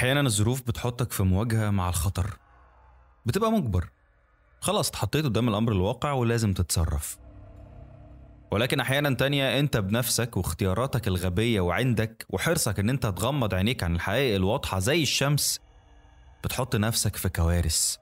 أحيانا الظروف بتحطك في مواجهة مع الخطر بتبقى مجبر خلاص اتحطيت قدام الأمر الواقع ولازم تتصرف ولكن أحيانا تانية أنت بنفسك واختياراتك الغبية وعندك وحرصك إن أنت تغمض عينيك عن الحقائق الواضحة زي الشمس بتحط نفسك في كوارث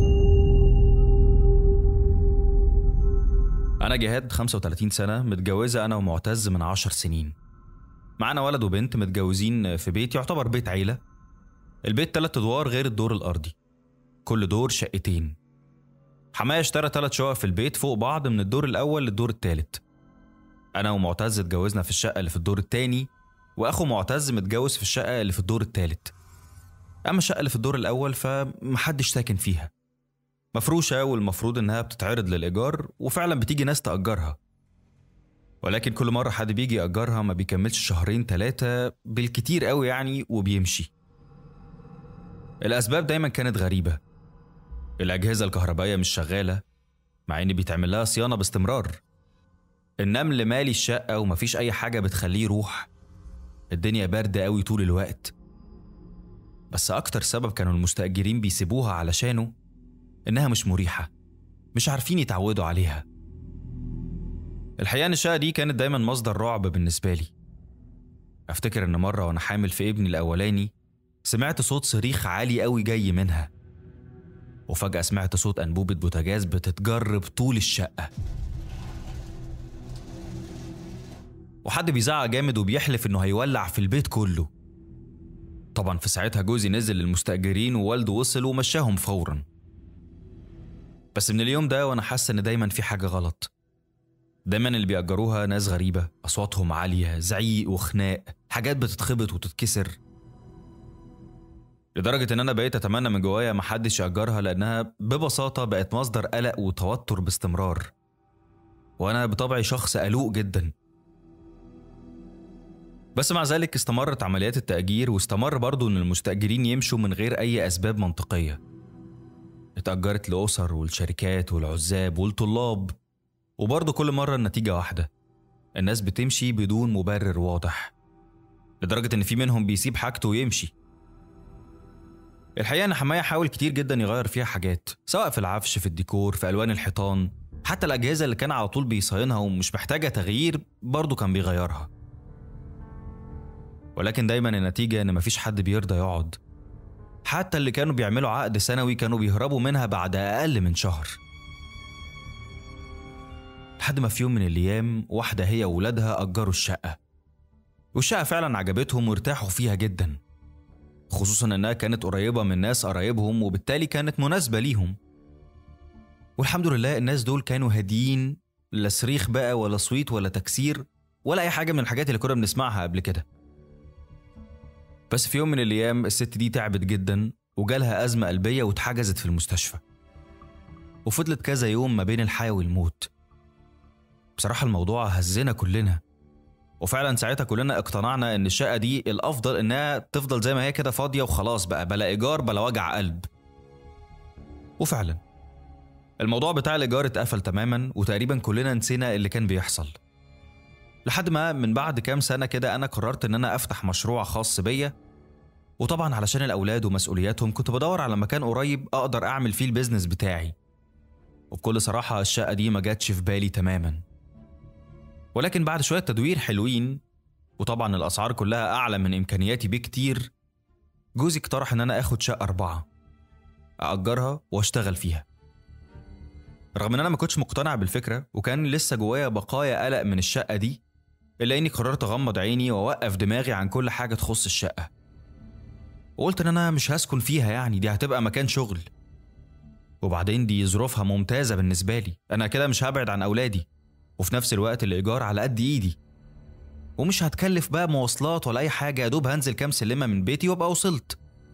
أنا جهاد 35 سنة متجوزة أنا ومعتز من 10 سنين معانا ولد وبنت متجوزين في بيت يعتبر بيت عيلة البيت تلات أدوار غير الدور الأرضي كل دور شقتين حماية اشترى تلات شقق في البيت فوق بعض من الدور الأول للدور التالت أنا ومعتز اتجوزنا في الشقة اللي في الدور التاني وأخو معتز متجوز في الشقة اللي في الدور التالت أما الشقة اللي في الدور الأول فمحدش ساكن فيها مفروشة والمفروض إنها بتتعرض للإيجار وفعلا بتيجي ناس تأجرها ولكن كل مرة حد بيجي يأجرها ما بيكملش شهرين تلاتة بالكتير قوي يعني وبيمشي الأسباب دايما كانت غريبة الأجهزة الكهربائية مش شغالة مع إن بيتعمل لها صيانة باستمرار النمل مالي الشقة ومفيش أي حاجة بتخليه يروح الدنيا باردة قوي طول الوقت بس أكتر سبب كانوا المستأجرين بيسيبوها علشانه إنها مش مريحة مش عارفين يتعودوا عليها الحقيقة إن الشقة دي كانت دايما مصدر رعب بالنسبة لي أفتكر إن مرة وأنا حامل في ابني الأولاني سمعت صوت صريخ عالي قوي جاي منها وفجأة سمعت صوت أنبوبة بوتاجاز بتتجرب طول الشقة وحد بيزعق جامد وبيحلف إنه هيولع في البيت كله طبعا في ساعتها جوزي نزل للمستأجرين ووالده وصل ومشاهم فورا بس من اليوم ده وأنا حاسة إن دايما في حاجة غلط دايما اللي بيأجروها ناس غريبة أصواتهم عالية زعيق وخناق حاجات بتتخبط وتتكسر لدرجة إن أنا بقيت أتمنى من جوايا محدش يأجرها لأنها ببساطة بقت مصدر قلق وتوتر باستمرار وأنا بطبعي شخص قلوق جدا بس مع ذلك استمرت عمليات التأجير واستمر برضو إن المستأجرين يمشوا من غير أي أسباب منطقية اتأجرت لأسر والشركات والعزاب والطلاب وبرضه كل مرة النتيجة واحدة الناس بتمشي بدون مبرر واضح لدرجة إن في منهم بيسيب حاجته ويمشي الحقيقة إن حماية حاول كتير جدا يغير فيها حاجات سواء في العفش في الديكور في ألوان الحيطان حتى الأجهزة اللي كان على طول بيصينها ومش محتاجة تغيير برضه كان بيغيرها ولكن دايما النتيجة إن مفيش حد بيرضى يقعد حتى اللي كانوا بيعملوا عقد سنوي كانوا بيهربوا منها بعد أقل من شهر لحد ما في يوم من الأيام واحدة هي وولادها أجروا الشقة والشقة فعلا عجبتهم وارتاحوا فيها جدا خصوصا إنها كانت قريبة من ناس قرايبهم وبالتالي كانت مناسبة ليهم والحمد لله الناس دول كانوا هاديين لا صريخ بقى ولا صويت ولا تكسير ولا أي حاجة من الحاجات اللي كنا بنسمعها قبل كده بس في يوم من الأيام الست دي تعبت جدا وجالها أزمة قلبية واتحجزت في المستشفى وفضلت كذا يوم ما بين الحياة والموت بصراحة الموضوع هزنا كلنا وفعلا ساعتها كلنا اقتنعنا ان الشقة دي الافضل انها تفضل زي ما هي كده فاضية وخلاص بقى بلا ايجار بلا وجع قلب وفعلا الموضوع بتاع الايجار اتقفل تماما وتقريبا كلنا نسينا اللي كان بيحصل لحد ما من بعد كام سنة كده انا قررت ان انا افتح مشروع خاص بيا وطبعا علشان الاولاد ومسؤولياتهم كنت بدور على مكان قريب اقدر اعمل فيه البيزنس بتاعي وبكل صراحة الشقة دي ما جاتش في بالي تماما ولكن بعد شوية تدوير حلوين وطبعا الأسعار كلها أعلى من إمكانياتي بكتير جوزي اقترح إن أنا آخد شقة أربعة أأجرها وأشتغل فيها رغم إن أنا ما كنتش مقتنع بالفكرة وكان لسه جوايا بقايا قلق من الشقة دي إلا إني قررت أغمض عيني وأوقف دماغي عن كل حاجة تخص الشقة وقلت إن أنا مش هسكن فيها يعني دي هتبقى مكان شغل وبعدين دي ظروفها ممتازة بالنسبة لي أنا كده مش هبعد عن أولادي وفي نفس الوقت الإيجار على قد إيدي ومش هتكلف بقى مواصلات ولا أي حاجة يا دوب هنزل كام سلمة من بيتي وأبقى وصلت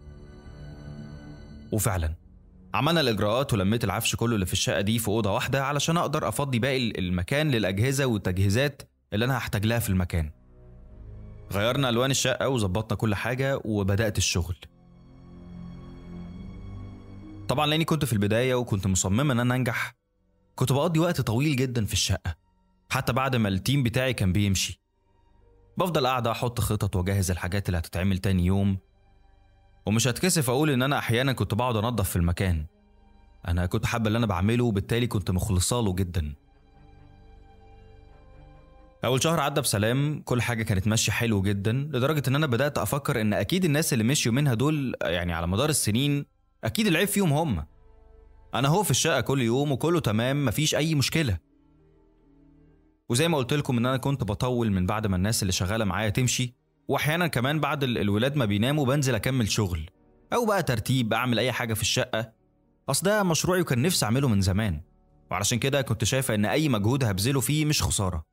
وفعلا عملنا الإجراءات ولميت العفش كله اللي في الشقة دي في أوضة واحدة علشان أقدر أفضي باقي المكان للأجهزة والتجهيزات اللي أنا هحتاج لها في المكان غيرنا ألوان الشقة وظبطنا كل حاجة وبدأت الشغل طبعا لاني كنت في البدايه وكنت مصممه ان انا انجح كنت بقضي وقت طويل جدا في الشقه حتى بعد ما التيم بتاعي كان بيمشي بفضل قاعده احط خطط واجهز الحاجات اللي هتتعمل تاني يوم ومش هتكسف أقول إن أنا أحيانا كنت بقعد أنظف في المكان أنا كنت حابة اللي أنا بعمله وبالتالي كنت مخلصة له جدا أول شهر عدى بسلام كل حاجة كانت ماشية حلو جدا لدرجة إن أنا بدأت أفكر إن أكيد الناس اللي مشيوا منها دول يعني على مدار السنين أكيد العيب فيهم هم أنا هو في الشقة كل يوم وكله تمام مفيش أي مشكلة وزي ما قلت لكم إن أنا كنت بطول من بعد ما الناس اللي شغالة معايا تمشي وأحيانا كمان بعد ال- الولاد ما بيناموا بنزل أكمل شغل أو بقى ترتيب أعمل أي حاجة في الشقة أصل ده مشروعي وكان نفسي أعمله من زمان وعلشان كده كنت شايفة إن أي مجهود هبذله فيه مش خسارة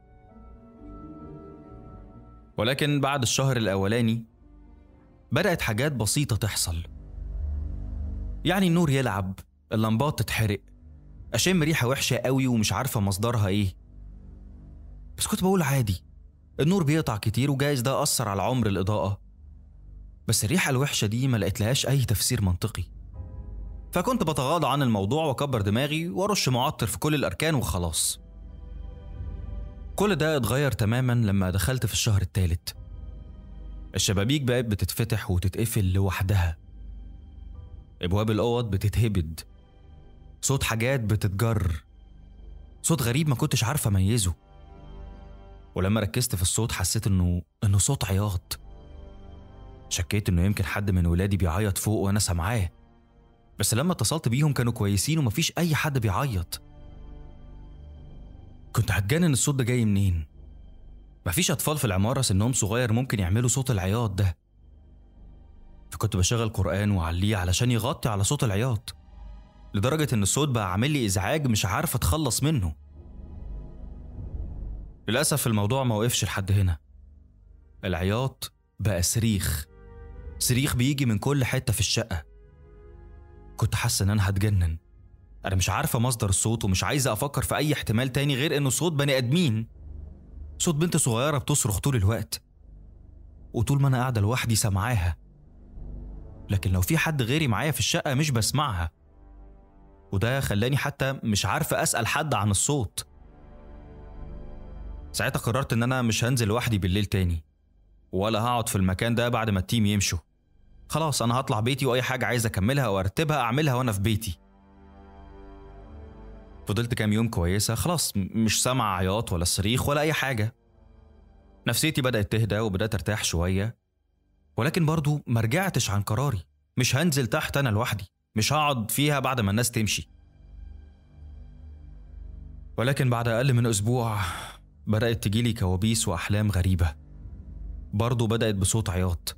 ولكن بعد الشهر الأولاني بدأت حاجات بسيطة تحصل يعني النور يلعب اللمبات تتحرق أشم ريحة وحشة قوي ومش عارفة مصدرها إيه بس كنت بقول عادي النور بيقطع كتير وجايز ده أثر على عمر الإضاءة بس الريحة الوحشة دي ما لقيتلهاش أي تفسير منطقي فكنت بتغاضى عن الموضوع وأكبر دماغي وأرش معطر في كل الأركان وخلاص كل ده اتغير تماما لما دخلت في الشهر الثالث الشبابيك بقت بتتفتح وتتقفل لوحدها ابواب الاوض بتتهبد صوت حاجات بتتجر صوت غريب ما كنتش عارفه اميزه ولما ركزت في الصوت حسيت انه انه صوت عياط شكيت انه يمكن حد من ولادي بيعيط فوق وانا سامعاه بس لما اتصلت بيهم كانوا كويسين ومفيش اي حد بيعيط كنت هتجنن الصوت ده جاي منين مفيش أطفال في العمارة سنهم صغير ممكن يعملوا صوت العياط ده فكنت بشغل قرآن وأعليه علشان يغطي على صوت العياط لدرجة إن الصوت بقى عامل لي إزعاج مش عارف أتخلص منه للأسف الموضوع ما وقفش لحد هنا العياط بقى صريخ صريخ بيجي من كل حتة في الشقة كنت حاسة إن أنا هتجنن أنا مش عارفة مصدر الصوت ومش عايزة أفكر في أي احتمال تاني غير إنه صوت بني آدمين صوت بنت صغيرة بتصرخ طول الوقت وطول ما أنا قاعدة لوحدي سامعاها لكن لو في حد غيري معايا في الشقة مش بسمعها وده خلاني حتى مش عارفة أسأل حد عن الصوت ساعتها قررت إن أنا مش هنزل لوحدي بالليل تاني ولا هقعد في المكان ده بعد ما التيم يمشوا خلاص أنا هطلع بيتي وأي حاجة عايز أكملها أو أرتبها أعملها وأنا في بيتي فضلت كام يوم كويسة خلاص م- مش سامع عياط ولا صريخ ولا أي حاجة نفسيتي بدأت تهدى وبدأت أرتاح شوية ولكن برضو ما رجعتش عن قراري مش هنزل تحت أنا لوحدي مش هقعد فيها بعد ما الناس تمشي ولكن بعد أقل من أسبوع بدأت تجيلي كوابيس وأحلام غريبة برضو بدأت بصوت عياط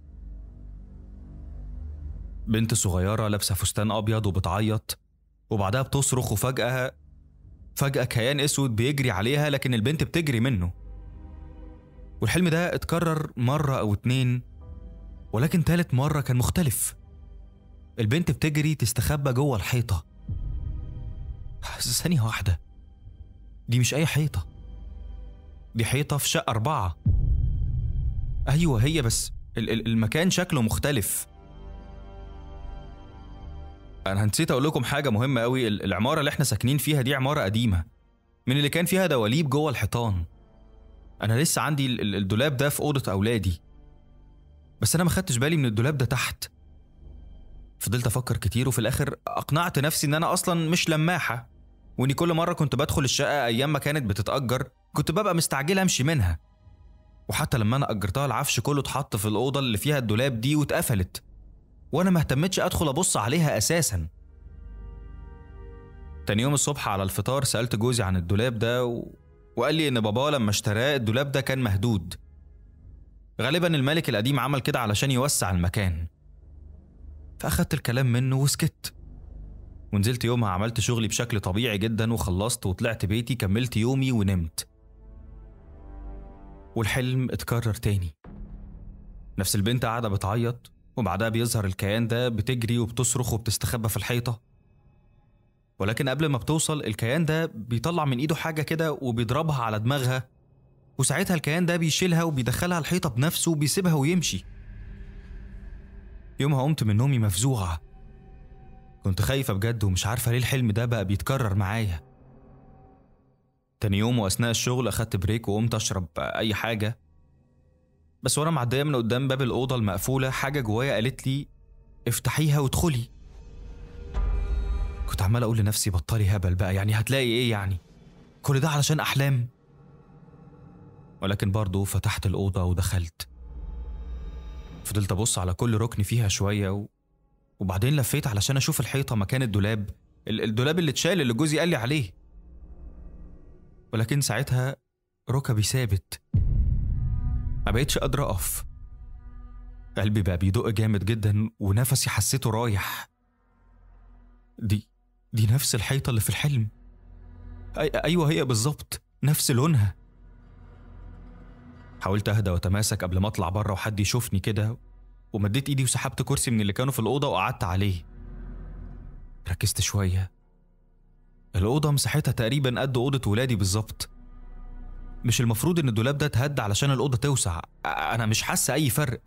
بنت صغيرة لابسة فستان أبيض وبتعيط وبعدها بتصرخ وفجأة فجأة كيان أسود بيجري عليها لكن البنت بتجري منه والحلم ده اتكرر مرة أو اتنين ولكن تالت مرة كان مختلف البنت بتجري تستخبى جوه الحيطة ثانية واحدة دي مش أي حيطة دي حيطة في شقة أربعة أيوة هي بس ال- ال- المكان شكله مختلف أنا نسيت أقول لكم حاجة مهمة أوي ال- العمارة اللي إحنا ساكنين فيها دي عمارة قديمة من اللي كان فيها دواليب جوه الحيطان أنا لسه عندي ال- ال- الدولاب ده في أوضة أولادي بس أنا ما خدتش بالي من الدولاب ده تحت فضلت أفكر كتير وفي الآخر أقنعت نفسي إن أنا أصلا مش لماحة وإني كل مرة كنت بدخل الشقة أيام ما كانت بتتأجر كنت ببقى مستعجل أمشي منها وحتى لما أنا أجرتها العفش كله اتحط في الأوضة اللي فيها الدولاب دي واتقفلت وأنا ما اهتمتش أدخل أبص عليها أساسا تاني يوم الصبح على الفطار سألت جوزي عن الدولاب ده و... وقال لي إن باباه لما اشتراه الدولاب ده كان مهدود غالبا الملك القديم عمل كده علشان يوسع المكان فأخدت الكلام منه وسكت ونزلت يومها عملت شغلي بشكل طبيعي جدا وخلصت وطلعت بيتي كملت يومي ونمت والحلم اتكرر تاني نفس البنت قاعدة بتعيط وبعدها بيظهر الكيان ده بتجري وبتصرخ وبتستخبى في الحيطة ولكن قبل ما بتوصل الكيان ده بيطلع من ايده حاجة كده وبيضربها على دماغها وساعتها الكيان ده بيشيلها وبيدخلها الحيطة بنفسه وبيسيبها ويمشي يومها قمت من نومي مفزوعة كنت خايفة بجد ومش عارفة ليه الحلم ده بقى بيتكرر معايا تاني يوم وأثناء الشغل أخدت بريك وقمت أشرب أي حاجة بس وأنا معدية من قدام باب الأوضة المقفولة حاجة جوايا قالت لي افتحيها وادخلي كنت عمال اقول لنفسي بطلي هبل بقى يعني هتلاقي ايه يعني كل ده علشان احلام ولكن برضه فتحت الاوضه ودخلت فضلت ابص على كل ركن فيها شويه و... وبعدين لفيت علشان اشوف الحيطه مكان الدولاب ال- الدولاب اللي اتشال اللي جوزي قال لي عليه ولكن ساعتها ركبي ثابت ما بقتش قادر اقف قلبي بقى بيدق جامد جدا ونفسي حسيته رايح دي دي نفس الحيطه اللي في الحلم أي ايوه هي بالظبط نفس لونها حاولت اهدى واتماسك قبل ما اطلع بره وحد يشوفني كده ومديت ايدي وسحبت كرسي من اللي كانوا في الاوضه وقعدت عليه ركزت شويه الاوضه مساحتها تقريبا قد اوضه ولادي بالظبط مش المفروض ان الدولاب ده اتهد علشان الاوضه توسع انا مش حاسه اي فرق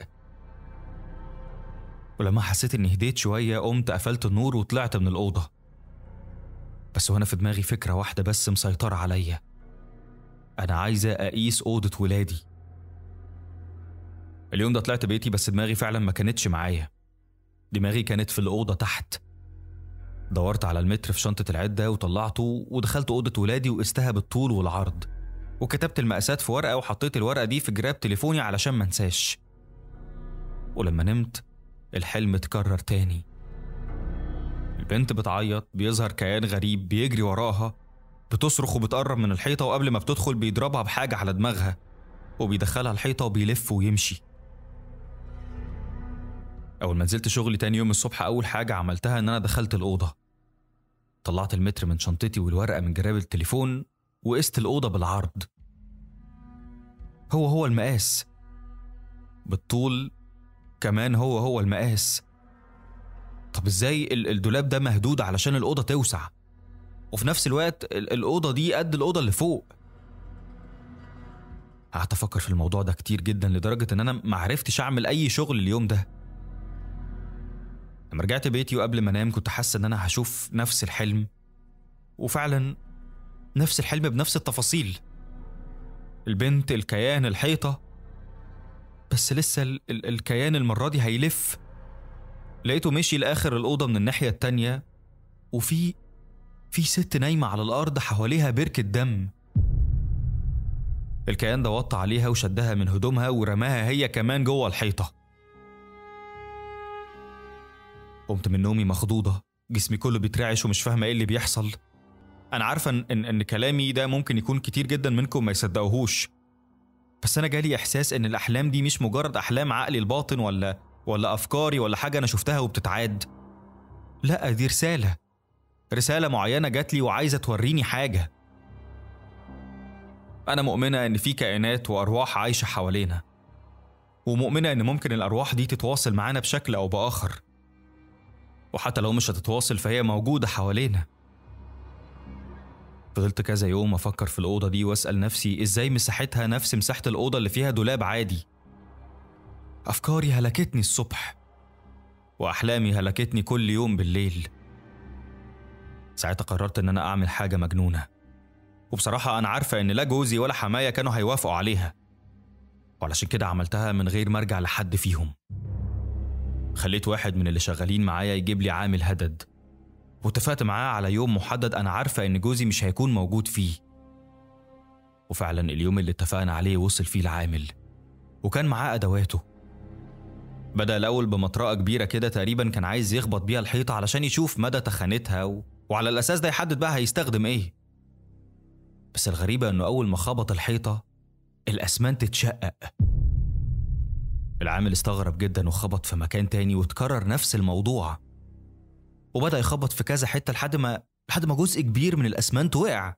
ولما حسيت اني هديت شويه قمت قفلت النور وطلعت من الاوضه بس وانا في دماغي فكره واحده بس مسيطره عليا انا عايزه اقيس اوضه ولادي اليوم ده طلعت بيتي بس دماغي فعلا ما كانتش معايا دماغي كانت في الاوضه تحت دورت على المتر في شنطه العده وطلعته ودخلت اوضه ولادي وقستها بالطول والعرض وكتبت المقاسات في ورقه وحطيت الورقه دي في جراب تليفوني علشان ما انساش ولما نمت الحلم اتكرر تاني البنت بتعيط بيظهر كيان غريب بيجري وراها بتصرخ وبتقرب من الحيطة وقبل ما بتدخل بيضربها بحاجة على دماغها وبيدخلها الحيطة وبيلف ويمشي أول ما نزلت شغلي تاني يوم الصبح أول حاجة عملتها إن أنا دخلت الأوضة طلعت المتر من شنطتي والورقة من جراب التليفون وقست الأوضة بالعرض هو هو المقاس بالطول كمان هو هو المقاس طب ازاي ال- الدولاب ده مهدود علشان الأوضة توسع وفي نفس الوقت ال- الأوضة دي قد الأوضة اللي فوق قعدت أفكر في الموضوع ده كتير جدا لدرجة إن أنا معرفتش أعمل أي شغل اليوم ده لما رجعت بيتي وقبل ما أنام كنت حاسة إن أنا هشوف نفس الحلم وفعلا نفس الحلم بنفس التفاصيل البنت الكيان الحيطة بس لسه ال- ال- الكيان المرة دي هيلف لقيته مشي لآخر الأوضة من الناحية التانية وفي في ست نايمة على الأرض حواليها بركة دم الكيان ده وطى عليها وشدها من هدومها ورماها هي كمان جوه الحيطة قمت من نومي مخضوضة جسمي كله بيترعش ومش فاهمة ايه اللي بيحصل أنا عارفة إن, إن, إن كلامي ده ممكن يكون كتير جدا منكم ما يصدقوهوش بس أنا جالي إحساس إن الأحلام دي مش مجرد أحلام عقلي الباطن ولا ولا أفكاري ولا حاجة أنا شفتها وبتتعاد لا دي رسالة رسالة معينة جات لي وعايزة توريني حاجة أنا مؤمنة إن في كائنات وأرواح عايشة حوالينا ومؤمنة إن ممكن الأرواح دي تتواصل معانا بشكل أو بآخر وحتى لو مش هتتواصل فهي موجودة حوالينا فضلت كذا يوم أفكر في الأوضة دي وأسأل نفسي إزاي مساحتها نفس مساحة الأوضة اللي فيها دولاب عادي أفكاري هلكتني الصبح وأحلامي هلكتني كل يوم بالليل ساعتها قررت إن أنا أعمل حاجة مجنونة وبصراحة أنا عارفة إن لا جوزي ولا حماية كانوا هيوافقوا عليها وعلشان كده عملتها من غير ما أرجع لحد فيهم خليت واحد من اللي شغالين معايا يجيب لي عامل هدد واتفقت معاه على يوم محدد أنا عارفة إن جوزي مش هيكون موجود فيه وفعلا اليوم اللي اتفقنا عليه وصل فيه العامل وكان معاه أدواته بدأ الأول بمطرقة كبيرة كده تقريبا كان عايز يخبط بيها الحيطة علشان يشوف مدى تخانتها و... وعلى الأساس ده يحدد بقى هيستخدم إيه بس الغريبة إنه أول ما خبط الحيطة الأسمنت اتشقق العامل استغرب جدا وخبط في مكان تاني وتكرر نفس الموضوع وبدأ يخبط في كذا حتة لحد ما لحد ما جزء كبير من الأسمنت وقع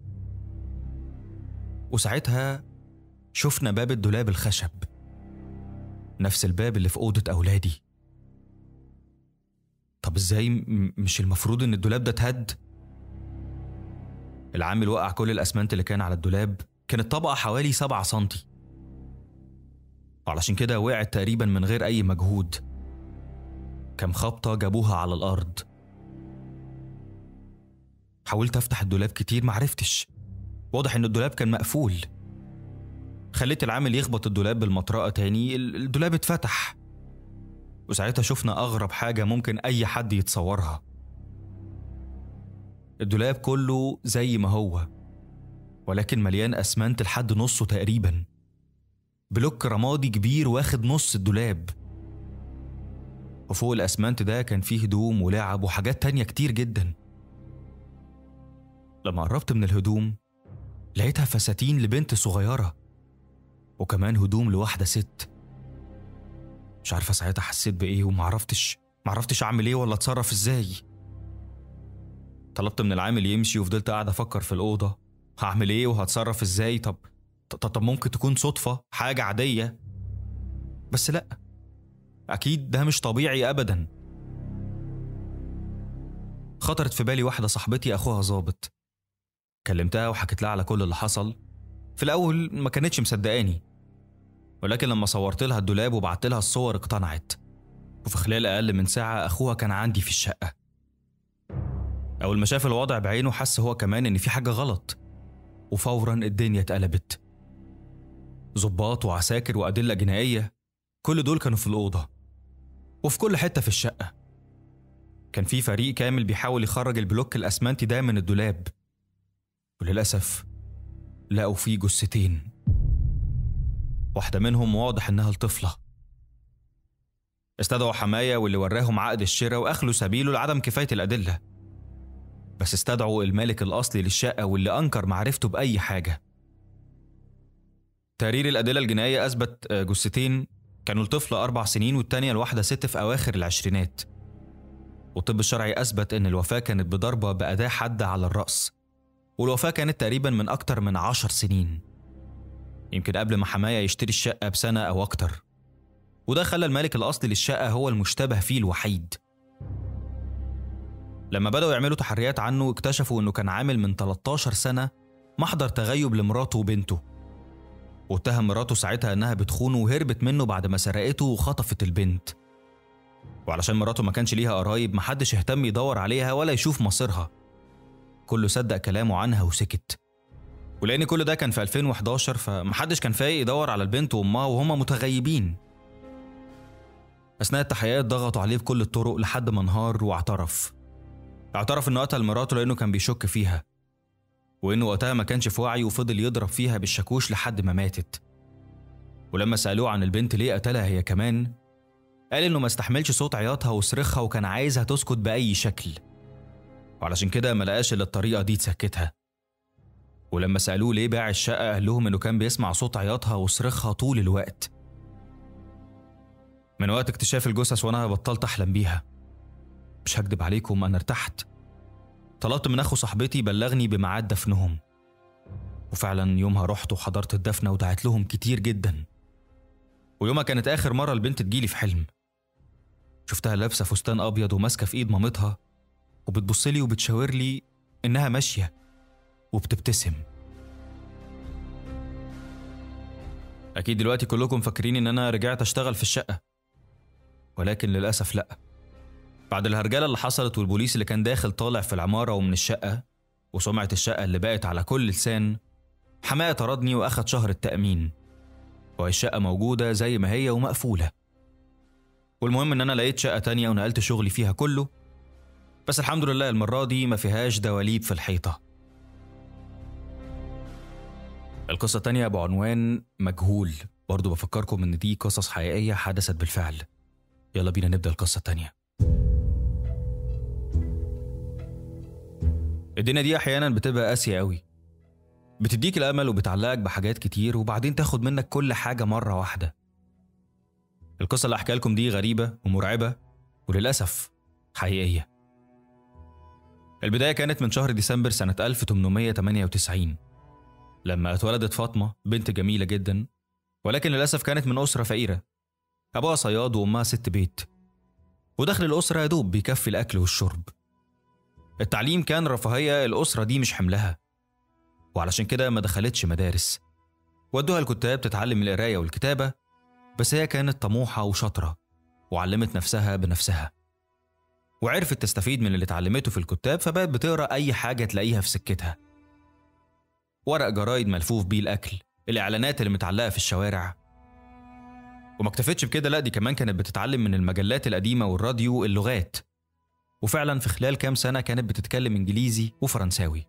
وساعتها شفنا باب الدولاب الخشب نفس الباب اللي في أوضة أولادي طب ازاي م- مش المفروض ان الدولاب ده اتهد العامل وقع كل الأسمنت اللي كان على الدولاب كانت طبقة حوالي سبعة سنتي وعلشان كده وقعت تقريبا من غير أي مجهود كم خبطة جابوها على الأرض حاولت أفتح الدولاب كتير معرفتش واضح إن الدولاب كان مقفول خليت العامل يخبط الدولاب بالمطرقة تاني ال- الدولاب اتفتح وساعتها شفنا أغرب حاجة ممكن أي حد يتصورها الدولاب كله زي ما هو ولكن مليان أسمنت لحد نصه تقريبا بلوك رمادي كبير واخد نص الدولاب وفوق الأسمنت ده كان فيه هدوم ولعب وحاجات تانية كتير جدا لما قربت من الهدوم لقيتها فساتين لبنت صغيرة وكمان هدوم لواحدة ست مش عارفة ساعتها حسيت بإيه ومعرفتش معرفتش أعمل إيه ولا أتصرف إزاي طلبت من العامل يمشي وفضلت قاعد أفكر في الأوضة هعمل إيه وهتصرف إزاي طب طب, طب ممكن تكون صدفة حاجة عادية بس لأ أكيد ده مش طبيعي أبدا خطرت في بالي واحدة صاحبتي أخوها ظابط كلمتها وحكيت لها على كل اللي حصل في الأول ما كانتش مصدقاني ولكن لما صورت لها الدولاب وبعت لها الصور اقتنعت وفي خلال أقل من ساعة أخوها كان عندي في الشقة أول ما شاف الوضع بعينه حس هو كمان إن في حاجة غلط وفورا الدنيا اتقلبت ظباط وعساكر وأدلة جنائية كل دول كانوا في الأوضة وفي كل حتة في الشقة كان في فريق كامل بيحاول يخرج البلوك الأسمنتي ده من الدولاب وللأسف لقوا فيه جثتين واحدة منهم واضح إنها الطفلة استدعوا حماية واللي وراهم عقد الشراء وأخلوا سبيله لعدم كفاية الأدلة بس استدعوا المالك الأصلي للشقة واللي أنكر معرفته بأي حاجة تقرير الأدلة الجنائية أثبت جثتين كانوا الطفلة أربع سنين والتانية الواحدة ست في أواخر العشرينات والطب الشرعي أثبت إن الوفاة كانت بضربة بأداة حادة على الرأس والوفاة كانت تقريبا من أكتر من عشر سنين يمكن قبل ما حماية يشتري الشقة بسنة أو أكتر وده خلى المالك الأصلي للشقة هو المشتبه فيه الوحيد لما بدأوا يعملوا تحريات عنه اكتشفوا إنه كان عامل من 13 سنة محضر تغيب لمراته وبنته واتهم مراته ساعتها إنها بتخونه وهربت منه بعد ما سرقته وخطفت البنت وعلشان مراته ما كانش ليها قرايب محدش اهتم يدور عليها ولا يشوف مصيرها كله صدق كلامه عنها وسكت ولأن كل ده كان في 2011 فمحدش كان فايق يدور على البنت وأمها وهما متغيبين أثناء التحقيقات ضغطوا عليه بكل الطرق لحد ما انهار واعترف اعترف إنه قتل مراته لأنه كان بيشك فيها وإنه وقتها ما كانش في وعي وفضل يضرب فيها بالشاكوش لحد ما ماتت ولما سألوه عن البنت ليه قتلها هي كمان قال إنه ما استحملش صوت عياطها وصريخها وكان عايزها تسكت بأي شكل وعلشان كده ما لقاش إلا الطريقة دي تسكتها ولما سألوه ليه باع الشقة قال لهم إنه كان بيسمع صوت عياطها وصريخها طول الوقت من وقت اكتشاف الجثث وأنا بطلت أحلم بيها مش هكدب عليكم أنا ارتحت طلبت من أخو صاحبتي بلغني بميعاد دفنهم وفعلا يومها رحت وحضرت الدفنة ودعت لهم كتير جدا ويومها كانت آخر مرة البنت تجيلي في حلم شفتها لابسة فستان أبيض وماسكة في إيد مامتها وبتبصلي وبتشاور لي إنها ماشية وبتبتسم أكيد دلوقتي كلكم فاكرين إن أنا رجعت أشتغل في الشقة ولكن للأسف لأ بعد الهرجلة اللي حصلت والبوليس اللي كان داخل طالع في العمارة ومن الشقة وسمعة الشقة اللي بقت على كل لسان حماية طردني وأخد شهر التأمين وهي الشقة موجودة زي ما هي ومقفولة والمهم إن أنا لقيت شقة تانية ونقلت شغلي فيها كله بس الحمد لله المرة دي ما فيهاش دواليب في الحيطة القصة التانية بعنوان مجهول برضو بفكركم إن دي قصص حقيقية حدثت بالفعل يلا بينا نبدأ القصة التانية الدنيا دي أحيانا بتبقى قاسية قوي بتديك الأمل وبتعلقك بحاجات كتير وبعدين تاخد منك كل حاجة مرة واحدة القصة اللي أحكي لكم دي غريبة ومرعبة وللأسف حقيقية البداية كانت من شهر ديسمبر سنة 1898 لما اتولدت فاطمة بنت جميلة جدا ولكن للأسف كانت من أسرة فقيرة أبوها صياد وأمها ست بيت ودخل الأسرة يدوب بيكفي الأكل والشرب التعليم كان رفاهية الأسرة دي مش حملها وعلشان كده ما دخلتش مدارس ودوها الكتاب تتعلم القراية والكتابة بس هي كانت طموحة وشاطرة وعلمت نفسها بنفسها وعرفت تستفيد من اللي اتعلمته في الكتاب فبقت بتقرا أي حاجة تلاقيها في سكتها ورق جرايد ملفوف بيه الأكل الإعلانات اللي متعلقة في الشوارع وما اكتفتش بكده لا دي كمان كانت بتتعلم من المجلات القديمة والراديو اللغات وفعلا في خلال كام سنة كانت بتتكلم إنجليزي وفرنساوي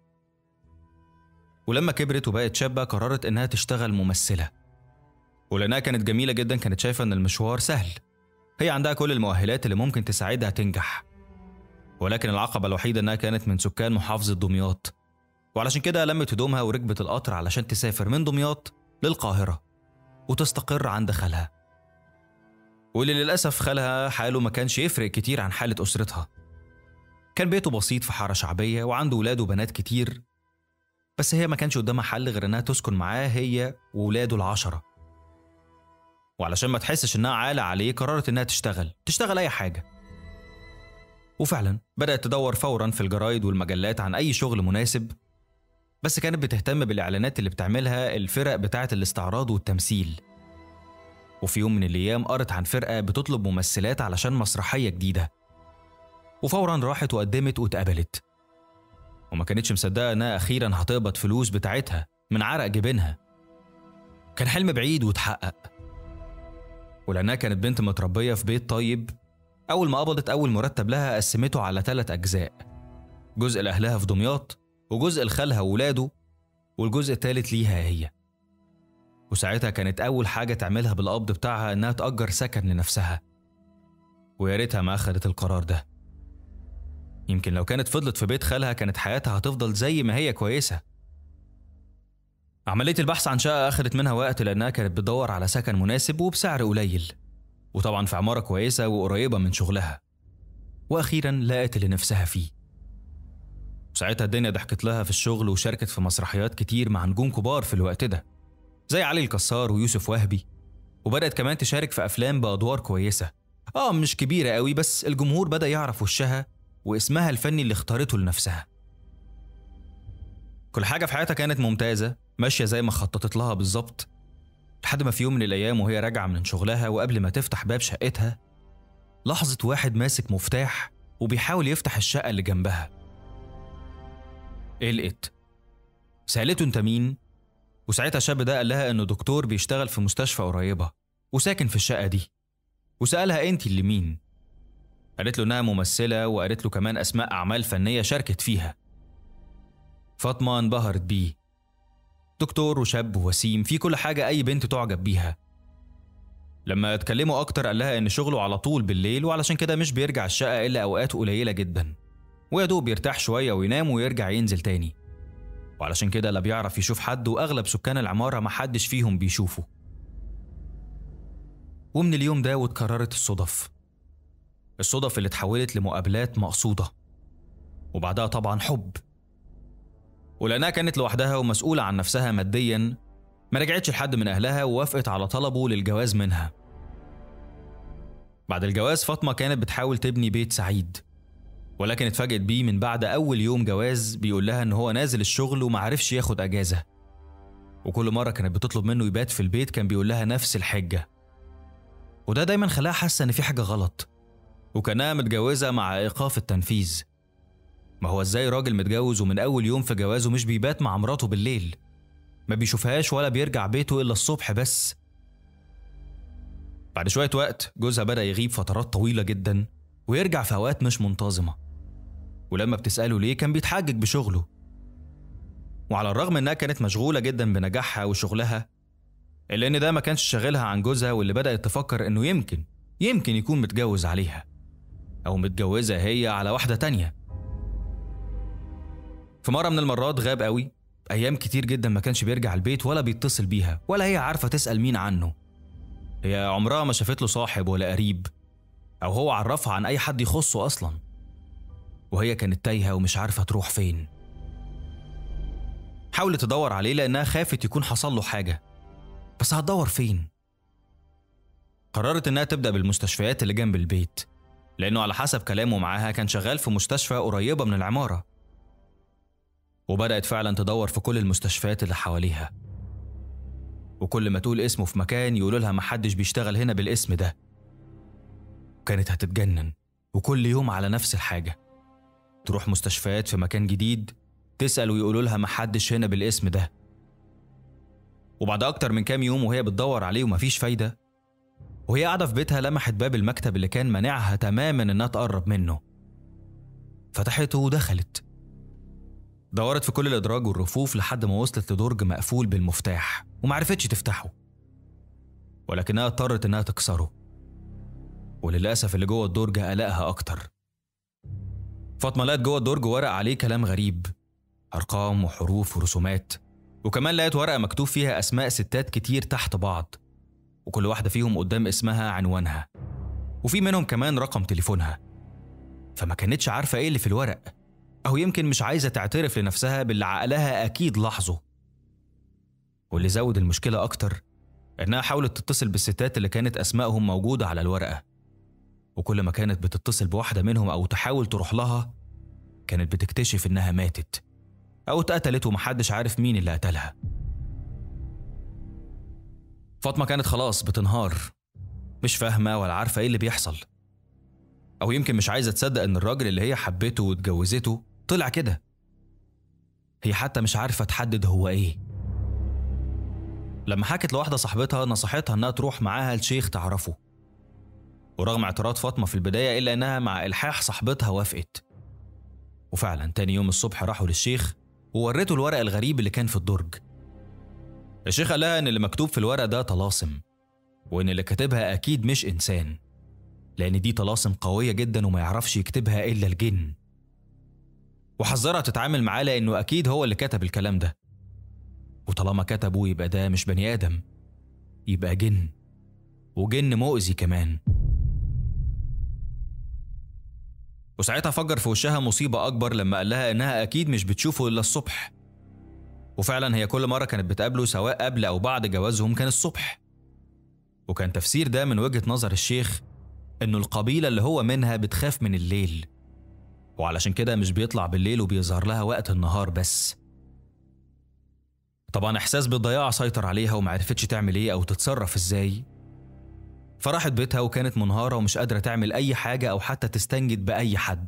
ولما كبرت وبقت شابة قررت إنها تشتغل ممثلة ولأنها كانت جميلة جدا كانت شايفة إن المشوار سهل هي عندها كل المؤهلات اللي ممكن تساعدها تنجح ولكن العقبة الوحيدة إنها كانت من سكان محافظة دمياط وعلشان كده لمت هدومها وركبت القطر علشان تسافر من دمياط للقاهرة وتستقر عند خالها واللي للأسف خالها حاله ما كانش يفرق كتير عن حالة أسرتها كان بيته بسيط في حارة شعبية وعنده ولاد وبنات كتير بس هي ما كانش قدامها حل غير إنها تسكن معاه هي وولاده العشرة وعلشان ما تحسش إنها عالة عليه قررت إنها تشتغل تشتغل أي حاجة وفعلا بدأت تدور فورا في الجرايد والمجلات عن أي شغل مناسب بس كانت بتهتم بالإعلانات اللي بتعملها الفرق بتاعة الاستعراض والتمثيل وفي يوم من الأيام قرت عن فرقة بتطلب ممثلات علشان مسرحية جديدة وفورا راحت وقدمت واتقبلت وما كانتش مصدقة إنها أخيرا هتقبض فلوس بتاعتها من عرق جبينها كان حلم بعيد واتحقق ولأنها كانت بنت متربية في بيت طيب أول ما قبضت أول مرتب لها قسمته على ثلاث أجزاء جزء لأهلها في دمياط وجزء لخالها وولاده والجزء الثالث ليها هي وساعتها كانت أول حاجة تعملها بالقبض بتاعها إنها تأجر سكن لنفسها ويا ريتها ما أخدت القرار ده يمكن لو كانت فضلت في بيت خالها كانت حياتها هتفضل زي ما هي كويسة عملية البحث عن شقة أخدت منها وقت لأنها كانت بتدور على سكن مناسب وبسعر قليل وطبعا في عمارة كويسة وقريبة من شغلها وأخيرا لقت اللي نفسها فيه وساعتها الدنيا ضحكت لها في الشغل وشاركت في مسرحيات كتير مع نجوم كبار في الوقت ده زي علي الكسار ويوسف وهبي وبدأت كمان تشارك في أفلام بأدوار كويسة آه مش كبيرة قوي بس الجمهور بدأ يعرف وشها واسمها الفني اللي اختارته لنفسها كل حاجة في حياتها كانت ممتازة ماشية زي ما خططت لها بالظبط لحد ما في يوم من الأيام وهي راجعة من شغلها وقبل ما تفتح باب شقتها لاحظت واحد ماسك مفتاح وبيحاول يفتح الشقة اللي جنبها قلقت سألته انت مين؟ وساعتها الشاب ده قال لها انه دكتور بيشتغل في مستشفى قريبة وساكن في الشقة دي وسألها انت اللي مين؟ قالت له انها ممثلة وقالت له كمان اسماء اعمال فنية شاركت فيها فاطمة انبهرت بيه دكتور وشاب وسيم في كل حاجة أي بنت تعجب بيها لما اتكلموا أكتر قال لها إن شغله على طول بالليل وعلشان كده مش بيرجع الشقة إلا أوقات قليلة جدا ويا دوب يرتاح شوية وينام ويرجع ينزل تاني وعلشان كده لا بيعرف يشوف حد وأغلب سكان العمارة محدش فيهم بيشوفه ومن اليوم ده واتكررت الصدف الصدف اللي اتحولت لمقابلات مقصودة وبعدها طبعا حب ولأنها كانت لوحدها ومسؤولة عن نفسها ماديا ما رجعتش لحد من أهلها ووافقت على طلبه للجواز منها بعد الجواز فاطمة كانت بتحاول تبني بيت سعيد ولكن اتفاجئت بيه من بعد أول يوم جواز بيقول لها إن هو نازل الشغل ومعرفش ياخد أجازة وكل مرة كانت بتطلب منه يبات في البيت كان بيقول لها نفس الحجة وده دايما خلاها حاسة إن في حاجة غلط وكانها متجوزة مع إيقاف التنفيذ ما هو ازاي راجل متجوز ومن أول يوم في جوازه مش بيبات مع مراته بالليل ما بيشوفهاش ولا بيرجع بيته إلا الصبح بس بعد شوية وقت جوزها بدأ يغيب فترات طويلة جدا ويرجع في أوقات مش منتظمة ولما بتسأله ليه كان بيتحجج بشغله وعلى الرغم إنها كانت مشغولة جدا بنجاحها وشغلها إلا إن ده ما كانش شاغلها عن جوزها واللي بدأت تفكر إنه يمكن يمكن يكون متجوز عليها أو متجوزة هي على واحدة تانية في مرة من المرات غاب قوي أيام كتير جدا ما كانش بيرجع البيت ولا بيتصل بيها ولا هي عارفة تسأل مين عنه هي عمرها ما شافت له صاحب ولا قريب أو هو عرفها عن أي حد يخصه أصلا وهي كانت تايهة ومش عارفة تروح فين حاولت تدور عليه لأنها خافت يكون حصل له حاجة بس هتدور فين؟ قررت إنها تبدأ بالمستشفيات اللي جنب البيت لأنه على حسب كلامه معاها كان شغال في مستشفى قريبة من العمارة وبدأت فعلا تدور في كل المستشفيات اللي حواليها وكل ما تقول اسمه في مكان يقولوا لها محدش بيشتغل هنا بالاسم ده كانت هتتجنن وكل يوم على نفس الحاجة تروح مستشفيات في مكان جديد تسأل ويقولوا لها محدش هنا بالاسم ده وبعد أكتر من كام يوم وهي بتدور عليه ومفيش فايدة وهي قاعدة في بيتها لمحت باب المكتب اللي كان مانعها تماما إنها تقرب منه فتحته ودخلت دورت في كل الأدراج والرفوف لحد ما وصلت لدرج مقفول بالمفتاح ومعرفتش تفتحه ولكنها اضطرت إنها تكسره وللأسف اللي جوه الدرج قلقها أكتر فاطمة لقت جوه الدرج ورق عليه كلام غريب أرقام وحروف ورسومات وكمان لقيت ورقة مكتوب فيها أسماء ستات كتير تحت بعض وكل واحدة فيهم قدام اسمها عنوانها وفي منهم كمان رقم تليفونها فما كانتش عارفة إيه اللي في الورق أو يمكن مش عايزة تعترف لنفسها باللي عقلها أكيد لاحظه واللي زود المشكلة أكتر إنها حاولت تتصل بالستات اللي كانت أسمائهم موجودة على الورقة وكل ما كانت بتتصل بواحدة منهم أو تحاول تروح لها كانت بتكتشف إنها ماتت أو اتقتلت ومحدش عارف مين اللي قتلها فاطمة كانت خلاص بتنهار مش فاهمة ولا عارفة إيه اللي بيحصل أو يمكن مش عايزة تصدق إن الراجل اللي هي حبته واتجوزته طلع كده هي حتى مش عارفة تحدد هو إيه لما حكت لواحدة صاحبتها نصحتها إنها تروح معاها لشيخ تعرفه ورغم اعتراض فاطمة في البداية إلا إنها مع إلحاح صاحبتها وافقت وفعلا تاني يوم الصبح راحوا للشيخ ووريته الورق الغريب اللي كان في الدرج الشيخ قال لها إن اللي مكتوب في الورق ده طلاسم وإن اللي كاتبها أكيد مش إنسان لأن دي طلاسم قوية جدا وما يعرفش يكتبها إلا الجن وحذرها تتعامل معاه لأنه أكيد هو اللي كتب الكلام ده وطالما كتبه يبقى ده مش بني آدم يبقى جن وجن مؤذي كمان وساعتها فجر في وشها مصيبة أكبر لما قال لها إنها أكيد مش بتشوفه إلا الصبح وفعلا هي كل مرة كانت بتقابله سواء قبل أو بعد جوازهم كان الصبح وكان تفسير ده من وجهة نظر الشيخ إنه القبيلة اللي هو منها بتخاف من الليل وعلشان كده مش بيطلع بالليل وبيظهر لها وقت النهار بس طبعا إحساس بالضياع سيطر عليها ومعرفتش تعمل إيه أو تتصرف إزاي فراحت بيتها وكانت منهارة ومش قادرة تعمل أي حاجة أو حتى تستنجد بأي حد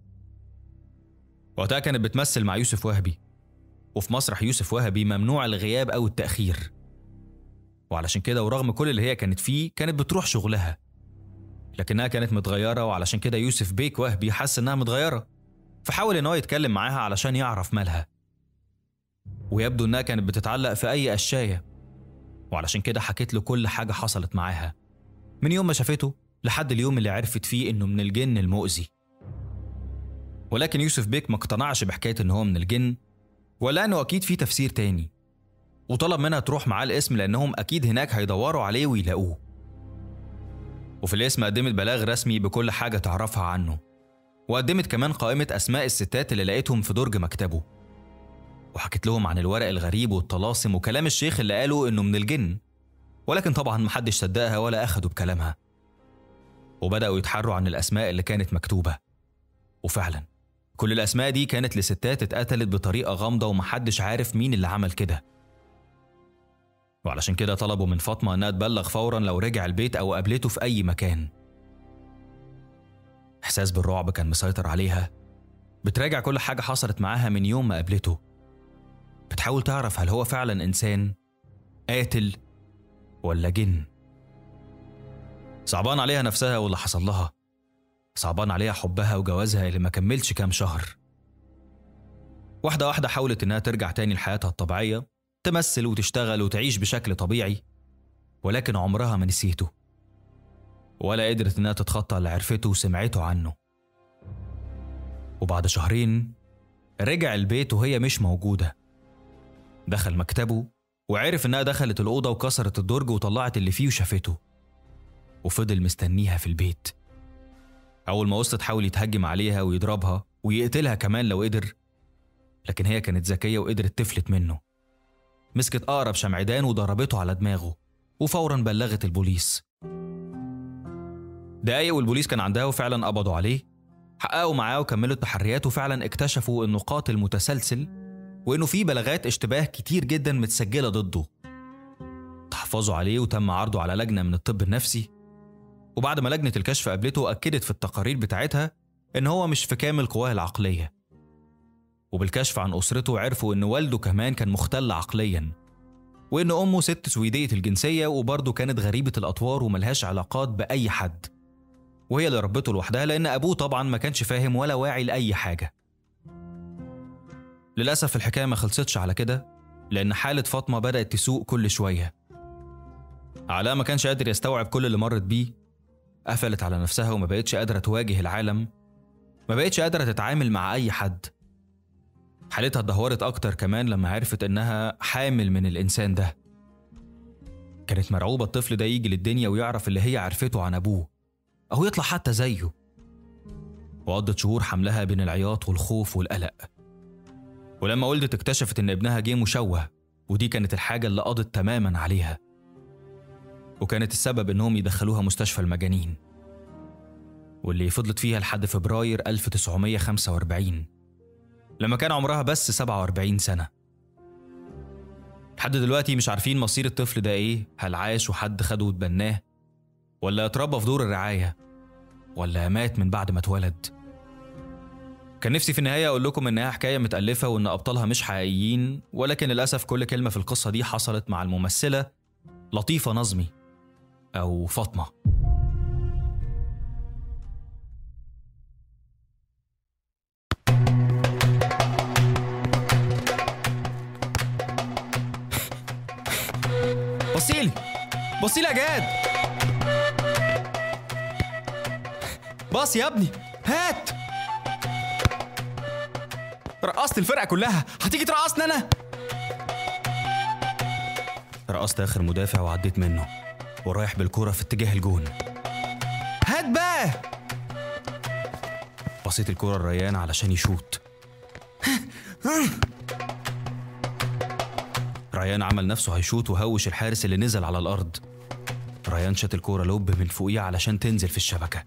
وقتها كانت بتمثل مع يوسف وهبي وفي مسرح يوسف وهبي ممنوع الغياب أو التأخير وعلشان كده ورغم كل اللي هي كانت فيه كانت بتروح شغلها لكنها كانت متغيرة وعلشان كده يوسف بيك وهبي حس إنها متغيرة فحاول إن هو يتكلم معاها علشان يعرف مالها ويبدو إنها كانت بتتعلق في أي قشاية وعلشان كده حكيت له كل حاجة حصلت معاها من يوم ما شافته لحد اليوم اللي عرفت فيه إنه من الجن المؤذي ولكن يوسف بيك ما اقتنعش بحكاية إن هو من الجن ولا إنه أكيد في تفسير تاني وطلب منها تروح معاه الاسم لأنهم أكيد هناك هيدوروا عليه ويلاقوه وفي الاسم قدمت بلاغ رسمي بكل حاجة تعرفها عنه وقدمت كمان قائمة أسماء الستات اللي لقيتهم في درج مكتبه وحكت لهم عن الورق الغريب والطلاسم وكلام الشيخ اللي قاله إنه من الجن ولكن طبعا محدش صدقها ولا أخدوا بكلامها وبدأوا يتحروا عن الأسماء اللي كانت مكتوبة وفعلا كل الأسماء دي كانت لستات اتقتلت بطريقة غامضة ومحدش عارف مين اللي عمل كده وعلشان كده طلبوا من فاطمة إنها تبلغ فورا لو رجع البيت أو قابلته في أي مكان إحساس بالرعب كان مسيطر عليها بتراجع كل حاجة حصلت معاها من يوم ما قابلته بتحاول تعرف هل هو فعلا إنسان قاتل ولا جن صعبان عليها نفسها واللي حصل لها صعبان عليها حبها وجوازها اللي ما كملش كام شهر واحدة واحدة حاولت إنها ترجع تاني لحياتها الطبيعية تمثل وتشتغل وتعيش بشكل طبيعي ولكن عمرها ما نسيته ولا قدرت إنها تتخطى اللي عرفته وسمعته عنه وبعد شهرين رجع البيت وهي مش موجودة دخل مكتبه وعرف إنها دخلت الأوضة وكسرت الدرج وطلعت اللي فيه وشافته وفضل مستنيها في البيت أول ما وصلت حاول يتهجم عليها ويضربها ويقتلها كمان لو قدر لكن هي كانت ذكية وقدرت تفلت منه مسكت أقرب شمعدان وضربته على دماغه وفورا بلغت البوليس دقايق والبوليس كان عندها وفعلا قبضوا عليه حققوا معاه وكملوا التحريات وفعلا اكتشفوا انه قاتل متسلسل وانه في بلاغات اشتباه كتير جدا متسجله ضده تحفظوا عليه وتم عرضه على لجنه من الطب النفسي وبعد ما لجنه الكشف قابلته اكدت في التقارير بتاعتها ان هو مش في كامل قواه العقليه وبالكشف عن اسرته عرفوا ان والده كمان كان مختل عقليا وإن أمه ست سويدية الجنسية وبرضه كانت غريبة الأطوار وملهاش علاقات بأي حد وهي اللي ربته لوحدها لأن أبوه طبعا ما كانش فاهم ولا واعي لأي حاجة للأسف الحكاية ما خلصتش على كده لأن حالة فاطمة بدأت تسوء كل شوية علاء ما كانش قادر يستوعب كل اللي مرت بيه قفلت على نفسها وما بقتش قادرة تواجه العالم ما بقتش قادرة تتعامل مع أي حد حالتها اتدهورت أكتر كمان لما عرفت إنها حامل من الإنسان ده كانت مرعوبة الطفل ده يجي للدنيا ويعرف اللي هي عرفته عن أبوه أو يطلع حتى زيه وقضت شهور حملها بين العياط والخوف والقلق ولما ولدت اكتشفت إن ابنها جه مشوه ودي كانت الحاجة اللي قضت تماما عليها وكانت السبب إنهم يدخلوها مستشفى المجانين واللي فضلت فيها لحد فبراير 1945 لما كان عمرها بس 47 سنة لحد دلوقتي مش عارفين مصير الطفل ده ايه هل عاش وحد خده واتبناه ولا اتربى في دور الرعاية ولا مات من بعد ما اتولد كان نفسي في النهاية أقول لكم إنها حكاية متألفة وإن أبطالها مش حقيقيين ولكن للأسف كل كلمة في القصة دي حصلت مع الممثلة لطيفة نظمي أو فاطمة بصيلي بصيلي يا جاد باص يا ابني هات رقصت الفرقة كلها هتيجي ترقصني أنا رقصت آخر مدافع وعديت منه ورايح بالكرة في اتجاه الجون هات بقى بصيت الكرة الريان علشان يشوط ريان عمل نفسه هيشوط وهوش الحارس اللي نزل على الأرض ريان شات الكورة لوب من فوقيه علشان تنزل في الشبكة